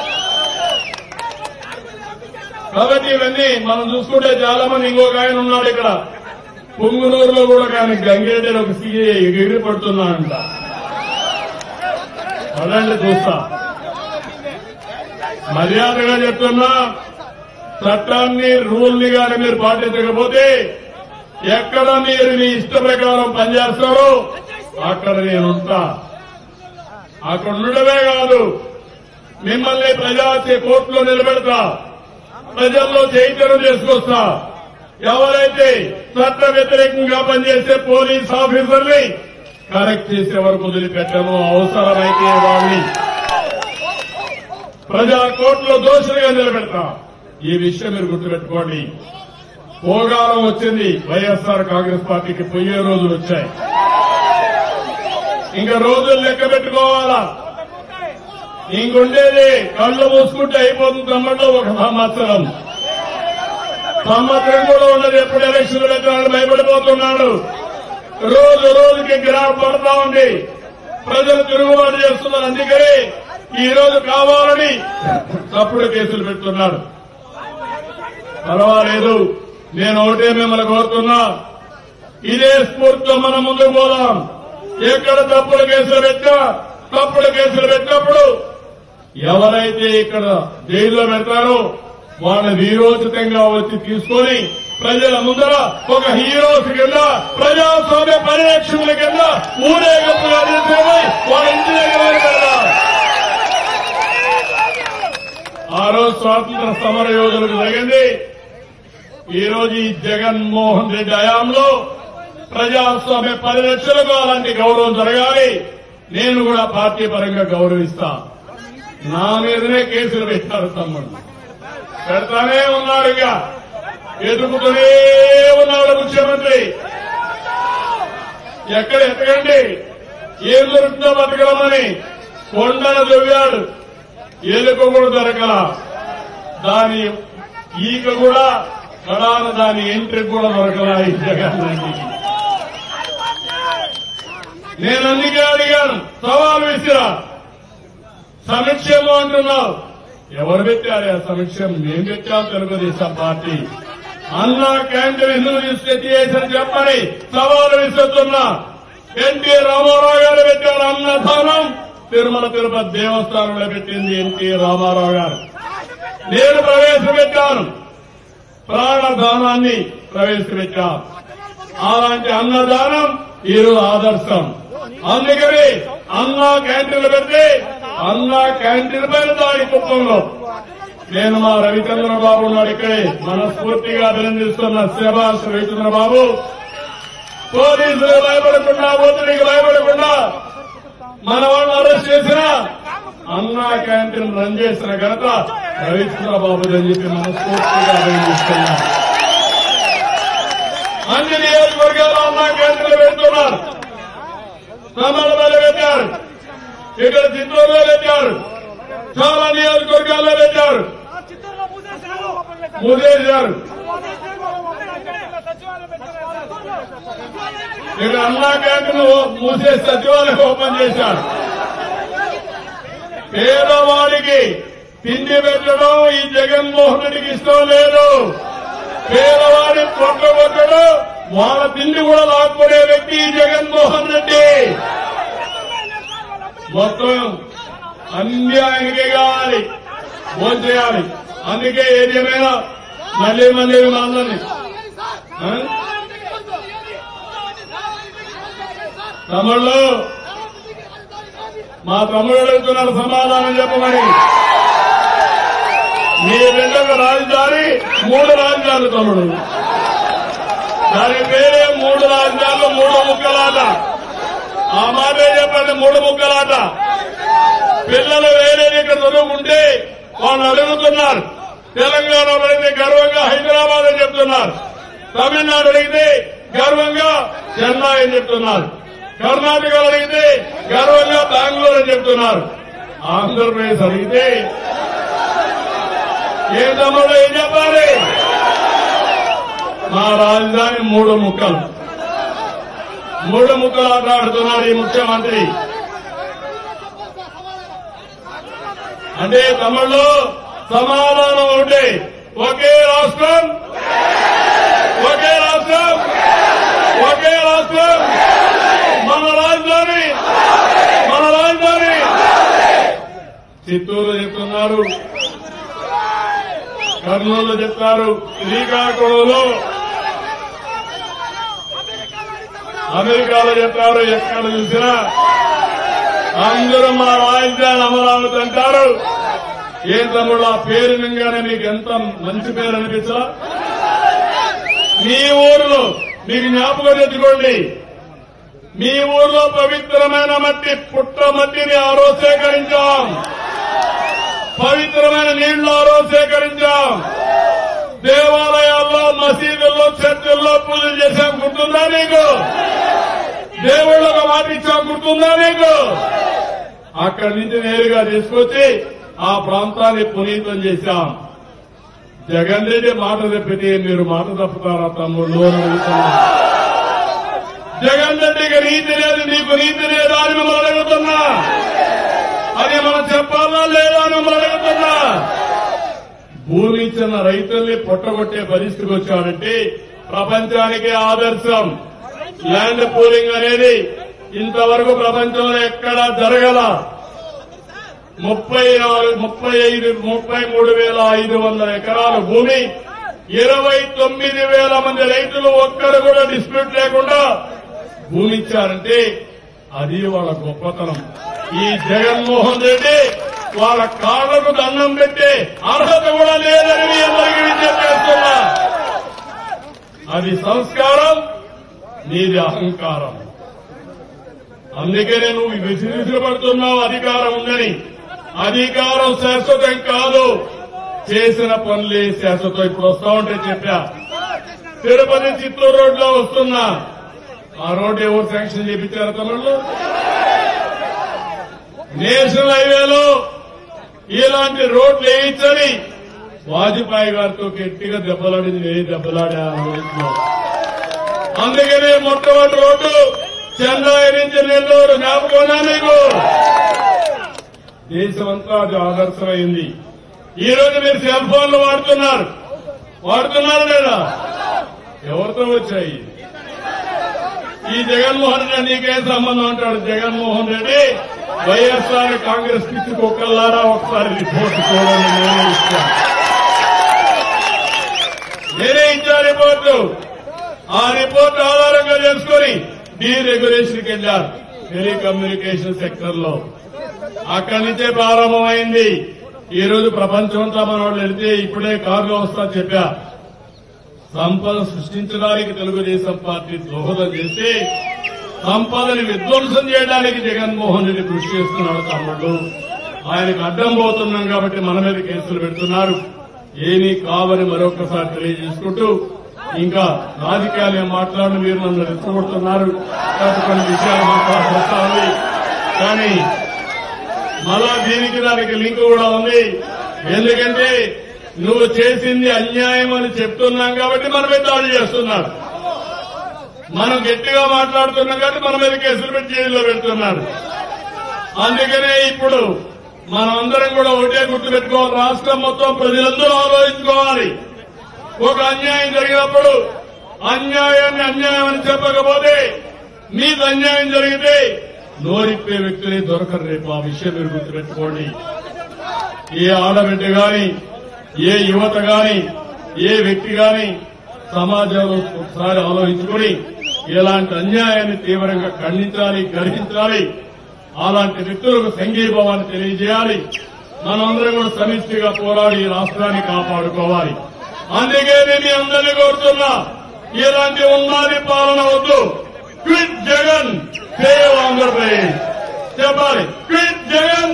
కాబట్టి ఇవన్నీ మనం చూసుకుంటే చాలా మంది ఇంకొక ఆయన ఉన్నాడు ఇక్కడ పొంగునూరులో కూడా కానీ గంగిరెడ్డి ఒక సీఏ ఎగిరి పడుతున్నాడంట పదండి చూస్తా మర్యాదగా చెప్తున్నా చట్టాన్ని రూల్ ని గాని మీరు పాటించకపోతే ఎక్కడ మీరు మీ ఇష్ట ప్రకారం పనిచేస్తారో అక్కడ నేనుంటా అక్కడ ఉండడమే కాదు మిమ్మల్ని ప్రజా కోర్టులో నిలబెడతా ప్రజల్లో చైతన్యం చేసుకొస్తా ఎవరైతే చట్ట వ్యతిరేకంగా పనిచేసే పోలీస్ ఆఫీసర్ని కరెక్ట్ చేసే వరకు వదిలిపెట్టము అవసరమైతే వాళ్ళని ప్రజా కోర్టులో దోషులుగా నిలబెడతా ఈ విషయం మీరు గుర్తుపెట్టుకోండి పోగాలం వచ్చింది వైఎస్ఆర్ కాంగ్రెస్ పార్టీకి పోయే రోజులు వచ్చాయి ఇంకా రోజులు లెక్క పెట్టుకోవాలా ఇంకుండేది కళ్ళు మూసుకుంటే అయిపోతుంది తమ్ముళ్ళు ఒక సంవత్సరం సంవత్సరం కూడా ఉండదు ఎప్పుడు ఎలక్షన్లు పెట్టాలని భయపడిపోతున్నాడు రోజు రోజుకి గ్రాఫ్ పడతా ఉంది ప్రజలు తిరుగుబాటు చేస్తున్నారు అందుకని ఈ రోజు కావాలని తప్పుడు కేసులు పెడుతున్నాడు పర్వాలేదు నేను ఒకటే మిమ్మల్ని కోరుతున్నా ఇదే స్ఫూర్తితో మనం ముందుకు పోదాం ఎక్కడ తప్పుడు కేసులు పెట్టినా తప్పుడు కేసులు పెట్టినప్పుడు ఎవరైతే ఇక్కడ జైల్లో పెడతారో వాళ్ళని వీరోచితంగా వచ్చి తీసుకొని ప్రజల ముందర ఒక హీరోస్ కింద ప్రజాస్వామ్య పరిరక్షకుల కింద ఊరేగప్పుగా తీసుకుపోయి వాళ్ళ ఇంటి దగ్గర వరకు పెడదాం ఆ రోజు స్వాతంత్ర సమర యోధులకు జరిగింది ఈ రోజు ఈ జగన్మోహన్ రెడ్డి హయాంలో ప్రజాస్వామ్య పరిరక్షణకు అలాంటి గౌరవం జరగాలి నేను కూడా పార్టీ పరంగా గౌరవిస్తా నా మీదనే కేసులు పెట్టారు తమ్ముడు పెడతానే ఉన్నాడు ఇక ఎదుగుతూనే ఉన్నాడు ముఖ్యమంత్రి ఎక్కడ ఎత్తకండి ఏం దొరుకుతుందో బతకలమని కొండను దువ్వాడు ఎలుక కూడా దొరకల దాని ఈక కూడా కడాన దాని ఎంట్రీ కూడా దొరకల ఈ జగన్ రెడ్డికి నేను అందుకే అడిగాను సవాల్ విసిరా సమీక్షము అంటున్నావు ఎవరు పెట్టారు ఆ సమీక్షం మేము పెట్టాం తెలుగుదేశం పార్టీ అన్నా క్యాంటీన్ ఎందుకు తీసుకొచ్చి చేశారు చెప్పని సవాలు విసురుతున్నా ఎన్టీ రామారావు గారు పెట్టారు అన్నదానం తిరుమల తిరుపతి దేవస్థానంలో పెట్టింది ఎన్టీ రామారావు గారు నేను ప్రవేశపెట్టాను ప్రాణదానాన్ని ప్రవేశపెట్టాను అలాంటి అన్నదానం ఈరోజు ఆదర్శం అందుకని అన్నా క్యాంటీన్లు పెడితే అన్నా క్యాంటీన్ పైన దాడి కుప్పంలో నేను మా రవిచంద్ర బాబు ఉన్నాడు ఇక్కడే మనస్ఫూర్తిగా అభినందిస్తున్న శభాష్ రవిచంద్ర బాబు పోలీసులు భయపడకుండా ఒత్తిడికి భయపడకుండా మన వాళ్ళని అరెస్ట్ చేసిన అన్నా క్యాంటీన్ రన్ చేసిన ఘనత రవిచంద్ర బాబు అని చెప్పి మనస్ఫూర్తిగా అభినందిస్తున్నా అన్ని నియోజకవర్గాల్లో అన్నా క్యాంటీన్లు పెడుతున్నారు సమాధానాలు పెట్టారు ఇక్కడ చిత్తూరులో పెట్టారు చాలా నియోజకవర్గాల్లో పెట్టారు చిత్తూరులో మూసేశారు మూసేశారు ఇక్కడ అన్నా క్యాంటీన్ మూసే సచివాలయం ఓపెన్ చేశారు పేదవాడికి తిండి పెట్టడం ఈ జగన్మోహన్ రెడ్డికి ఇష్టం లేదు పేదవాడి పొట్ట కొట్టడం వాళ్ళ తిండి కూడా లాక్కునే వ్యక్తి ఈ జగన్మోహన్ రెడ్డి మొత్తం అన్ని ఆయనకే కావాలి ఫోన్ చేయాలి అందుకే ఏది ఏమైనా మళ్ళీ మళ్ళీ మనందరినీ ఆ? తమ్ముళ్ళు మా తమ్ముడు అడుగుతున్నారు సమాధానం చెప్పమని మీ రెండవ రాజధాని మూడు రాజధానులు తమ్ముడు దాని పేరే మూడు రాజధానులు మూడు ముక్కలాట ఆ మాటే చెప్పండి మూడు ముక్కలాట పిల్లలు వేరేది ఇక్కడ చదువుకుంటే వాళ్ళు అడుగుతున్నారు తెలంగాణ అడిగితే గర్వంగా హైదరాబాద్ అని చెప్తున్నారు తమిళనాడు అడిగితే గర్వంగా చెన్నై అని చెప్తున్నారు కర్ణాటక అడిగితే గర్వంగా బెంగళూరు అని చెప్తున్నారు ఆంధ్రప్రదేశ్ అడిగితే ఏ తమ్ముడు ఏం చెప్పాలి మా రాజధాని మూడు ముక్కలు మూడు ముక్కలు ఆట ఆడుతున్నారు ఈ ముఖ్యమంత్రి అంటే తమిళ్లో సమాధానం ఉంటే ఒకే రాష్ట్రం ఒకే రాష్ట్రం ఒకే రాష్ట్రం మన రాజధాని మన రాజధాని చిత్తూరు చెప్తున్నారు కర్నూలు చెప్తారు శ్రీకాకుళంలో అమెరికాలో చెప్తారు ఎక్కడ చూసినా అందరూ మా రాజధాని అమరావతి అంటారు ఏం తమ్ముడు ఆ పేరు వినగానే మీకు ఎంత మంచి పేరు అనిపించలా మీ ఊరిలో మీకు జ్ఞాపకం తెచ్చుకోండి మీ ఊర్లో పవిత్రమైన మట్టి పుట్ట మట్టిని ఆ రోజు సేకరించాం పవిత్రమైన నీళ్లు ఆ రోజు సేకరించాం దేవాలయాల్లో మసీదుల్లో చర్చిల్లో పూజలు చేశాం గుర్తుందా నీకు దేవుళ్ళకు మాట ఇచ్చాం గుర్తుందా నీకు అక్కడి నుంచి నేరుగా తీసుకొచ్చి ఆ ప్రాంతాన్ని పునీతం చేశాం జగన్ రెడ్డి మాట తప్పితే మీరు మాట తప్పుతారా తమ్ముళ్ళు అని అడుగుతున్నా జగన్ రెడ్డికి నీతి లేదు నీకు నీతి లేదా అని మిమ్మల్ని అడుగుతున్నా అది మనం చెప్పాలా లేదా అని మిమ్మల్ని అడుగుతున్నా భూమి ఇచ్చిన రైతుల్ని పొట్టగొట్టే పరిస్థితికి వచ్చాడంటే ప్రపంచానికి ఆదర్శం ల్యాండ్ పూలింగ్ అనేది ఇంతవరకు ప్రపంచంలో ఎక్కడా జరగల ముప్పై నాలుగు ముప్పై ఐదు ముప్పై మూడు వేల ఐదు వందల ఎకరాల భూమి ఇరవై తొమ్మిది వేల మంది రైతులు ఒక్కరు కూడా డిస్ప్యూట్ లేకుండా భూమి ఇచ్చారంటే అది వాళ్ళ గొప్పతనం ఈ జగన్మోహన్ రెడ్డి వాళ్ళ కాళ్లకు దండం పెట్టే అర్హత కూడా లేదని మీ అందరికీ విజ్ఞప్తి చేస్తున్నా అది సంస్కారం నీది అహంకారం అందుకనే నువ్వు విసిరిసిరి పడుతున్నావు అధికారం ఉందని అధికారం శాశ్వతం కాదు చేసిన పనులే శాశ్వతం ఇప్పుడు వస్తా ఉంటే చెప్పా తిరుపతి చిత్తూరు రోడ్లో వస్తున్నా ఆ రోడ్డు ఎవరు శాంక్షన్ చేయించారు తమిళలో నేషనల్ హైవేలో ఇలాంటి రోడ్లు వేయించని వాజ్పేయి గారితో గట్టిగా దెబ్బలాడింది నేను దెబ్బలాడా ఆ రోజులో. అందుకనే మొట్టమొదటి రోడ్డు చెన్నై నుంచి నెల్లూరు జ్ఞాపకం నీకు దేశమంతా అది ఆదర్శమైంది ఈ రోజు మీరు సెల్ ఫోన్లు వాడుతున్నారు వాడుతున్నారు లేదా ఎవరితో వచ్చాయి ఈ జగన్మోహన్ రెడ్డి నీకేం సంబంధం అంటాడు జగన్మోహన్ రెడ్డి వైఎస్ఆర్ కాంగ్రెస్ పిచ్చి కుక్కల్లారా ఒకసారి రిపోర్ట్ చూడండి నేనే ఇచ్చాను నేనే ఇచ్చా రిపోర్టు ఆ రిపోర్ట్ ఆధారంగా చేసుకుని డీ రెగ్యులేషన్కి వెళ్లారు టెలికమ్యూనికేషన్ సెక్టర్ లో అక్కడి నుంచే ప్రారంభమైంది ఈ రోజు ప్రపంచమంతా మన వాళ్ళు వెళ్తే ఇప్పుడే కారులో వస్తా చెప్పా సంపద సృష్టించడానికి తెలుగుదేశం పార్టీ దోహదం చేస్తే సంపదని విధ్వంసం చేయడానికి జగన్మోహన్ రెడ్డి కృషి చేస్తున్నాడు తమ్ముడు ఆయనకు అడ్డం పోతున్నాం కాబట్టి మన మీద కేసులు పెడుతున్నారు ఏమీ కావని మరొకసారి తెలియజేసుకుంటూ ఇంకా రాజకీయాలు ఏం మాట్లాడిన మీరు నన్ను రెచ్చగొడుతున్నారు కాబట్టి కొన్ని విషయాలు మాట్లాడాల్సి వస్తుంది కానీ మళ్ళా దీనికి దానికి లింక్ కూడా ఉంది ఎందుకంటే నువ్వు చేసింది అన్యాయం అని చెప్తున్నాం కాబట్టి మన మీద దాడి చేస్తున్నారు మనం గట్టిగా మాట్లాడుతున్నాం కాబట్టి మన మీద కేసులు పెట్టి జైల్లో పెడుతున్నారు అందుకనే ఇప్పుడు మనమందరం కూడా ఒకటే గుర్తుపెట్టుకోవాలి రాష్ట్రం మొత్తం ప్రజలందరూ ఆలోచించుకోవాలి ఒక అన్యాయం జరిగినప్పుడు అన్యాయాన్ని అన్యాయం అని చెప్పకపోతే మీకు అన్యాయం జరిగితే నోరిప్పే వ్యక్తులే దొరకరు రేపు ఆ విషయం మీరు గుర్తుపెట్టుకోండి ఏ ఆడబిడ్డ గాని ఏ యువత గాని ఏ వ్యక్తి గాని సమాజంలో ఒకసారి ఆలోచించుకుని ఇలాంటి అన్యాయాన్ని తీవ్రంగా ఖండించాలి గ్రహించాలి అలాంటి వ్యక్తులకు సంఘీభావాన్ని తెలియజేయాలి మనందరం కూడా సమిష్టిగా పోరాడి ఈ రాష్ట్రాన్ని కాపాడుకోవాలి అందుకే నేను మీ అందరినీ కోరుతున్నా ఇలాంటి ఉన్మాది పాలన వద్దు క్విట్ జగన్ సేవ్ ఆంధ్రప్రదేశ్ చెప్పాలి quit Jagan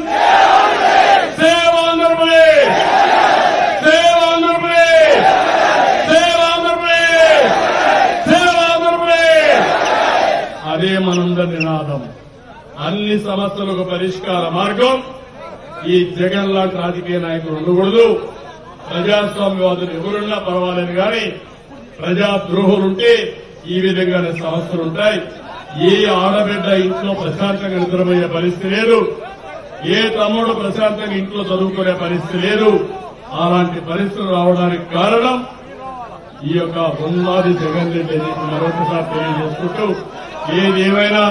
save Andhra Pradesh save Andhra Pradesh save Andhra Pradesh save Andhra Pradesh అదే మనందరి నినాదం అన్ని సమస్యలకు పరిష్కార మార్గం ఈ జగన్ లాంటి రాజకీయ నాయకులు ఉండకూడదు ప్రజాస్వామ్యవాదులు ఎవరున్నా పర్వాలేదు కానీ ప్రజా ద్రోహులుంటే ఈ విధంగానే సమస్యలు ఉంటాయి ఏ ఆడబిడ్డ ఇంట్లో ప్రశాంతంగా నిద్రపోయే పరిస్థితి లేదు ఏ తమ్ముడు ప్రశాంతంగా ఇంట్లో చదువుకునే పరిస్థితి లేదు అలాంటి పరిస్థితులు రావడానికి కారణం ఈ యొక్క ఉన్మాది జగన్ రెడ్డి అని మరొకసారి తెలియజేసుకుంటూ ఏది ఏమైనా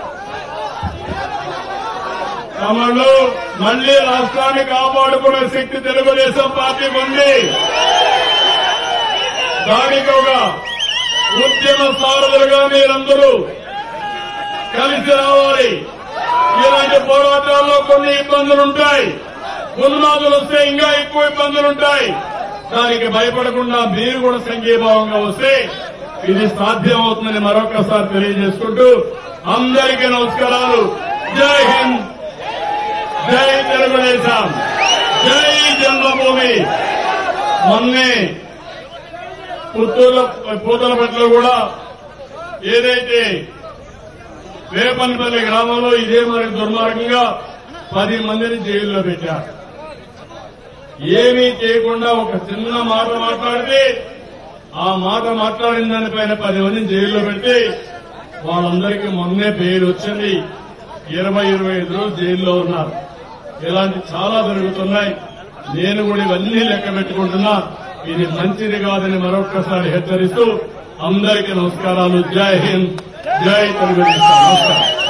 తమలో మళ్లీ రాష్ట్రాన్ని కాపాడుకునే శక్తి తెలుగుదేశం పార్టీకి ఉంది దానికి ఒక ఉద్యమ సారథులుగా మీరందరూ కలిసి రావాలి ఇలాంటి పోరాటాల్లో కొన్ని ఇబ్బందులు ఉంటాయి ఉన్మాదులు వస్తే ఇంకా ఎక్కువ ఇబ్బందులు ఉంటాయి దానికి భయపడకుండా మీరు కూడా సంఘీభావంగా వస్తే ఇది సాధ్యం అవుతుందని మరొకసారి తెలియజేసుకుంటూ అందరికీ నమస్కారాలు జై హింద్ జై తెలుగుదేశం జై జన్మభూమి మొన్నే పుత్తూరు పూతలపట్ల కూడా ఏదైతే వేపనపల్లి గ్రామంలో ఇదే మరి దుర్మార్గంగా పది మందిని జైల్లో పెట్టారు ఏమీ చేయకుండా ఒక చిన్న మాట మాట్లాడితే ఆ మాట మాట్లాడిన దానిపైన పది మందిని జైల్లో పెడితే వాళ్ళందరికీ మొన్నే పేరు వచ్చింది ఇరవై ఇరవై ఐదు రోజులు జైల్లో ఉన్నారు ఇలాంటి చాలా జరుగుతున్నాయి నేను కూడా ఇవన్నీ లెక్క పెట్టుకుంటున్నా ఇది మంచిది కాదని మరొక్కసారి హెచ్చరిస్తూ అందరికీ నమస్కారాలు జై హింద్ జై తెలుగుదేశం నమస్కారం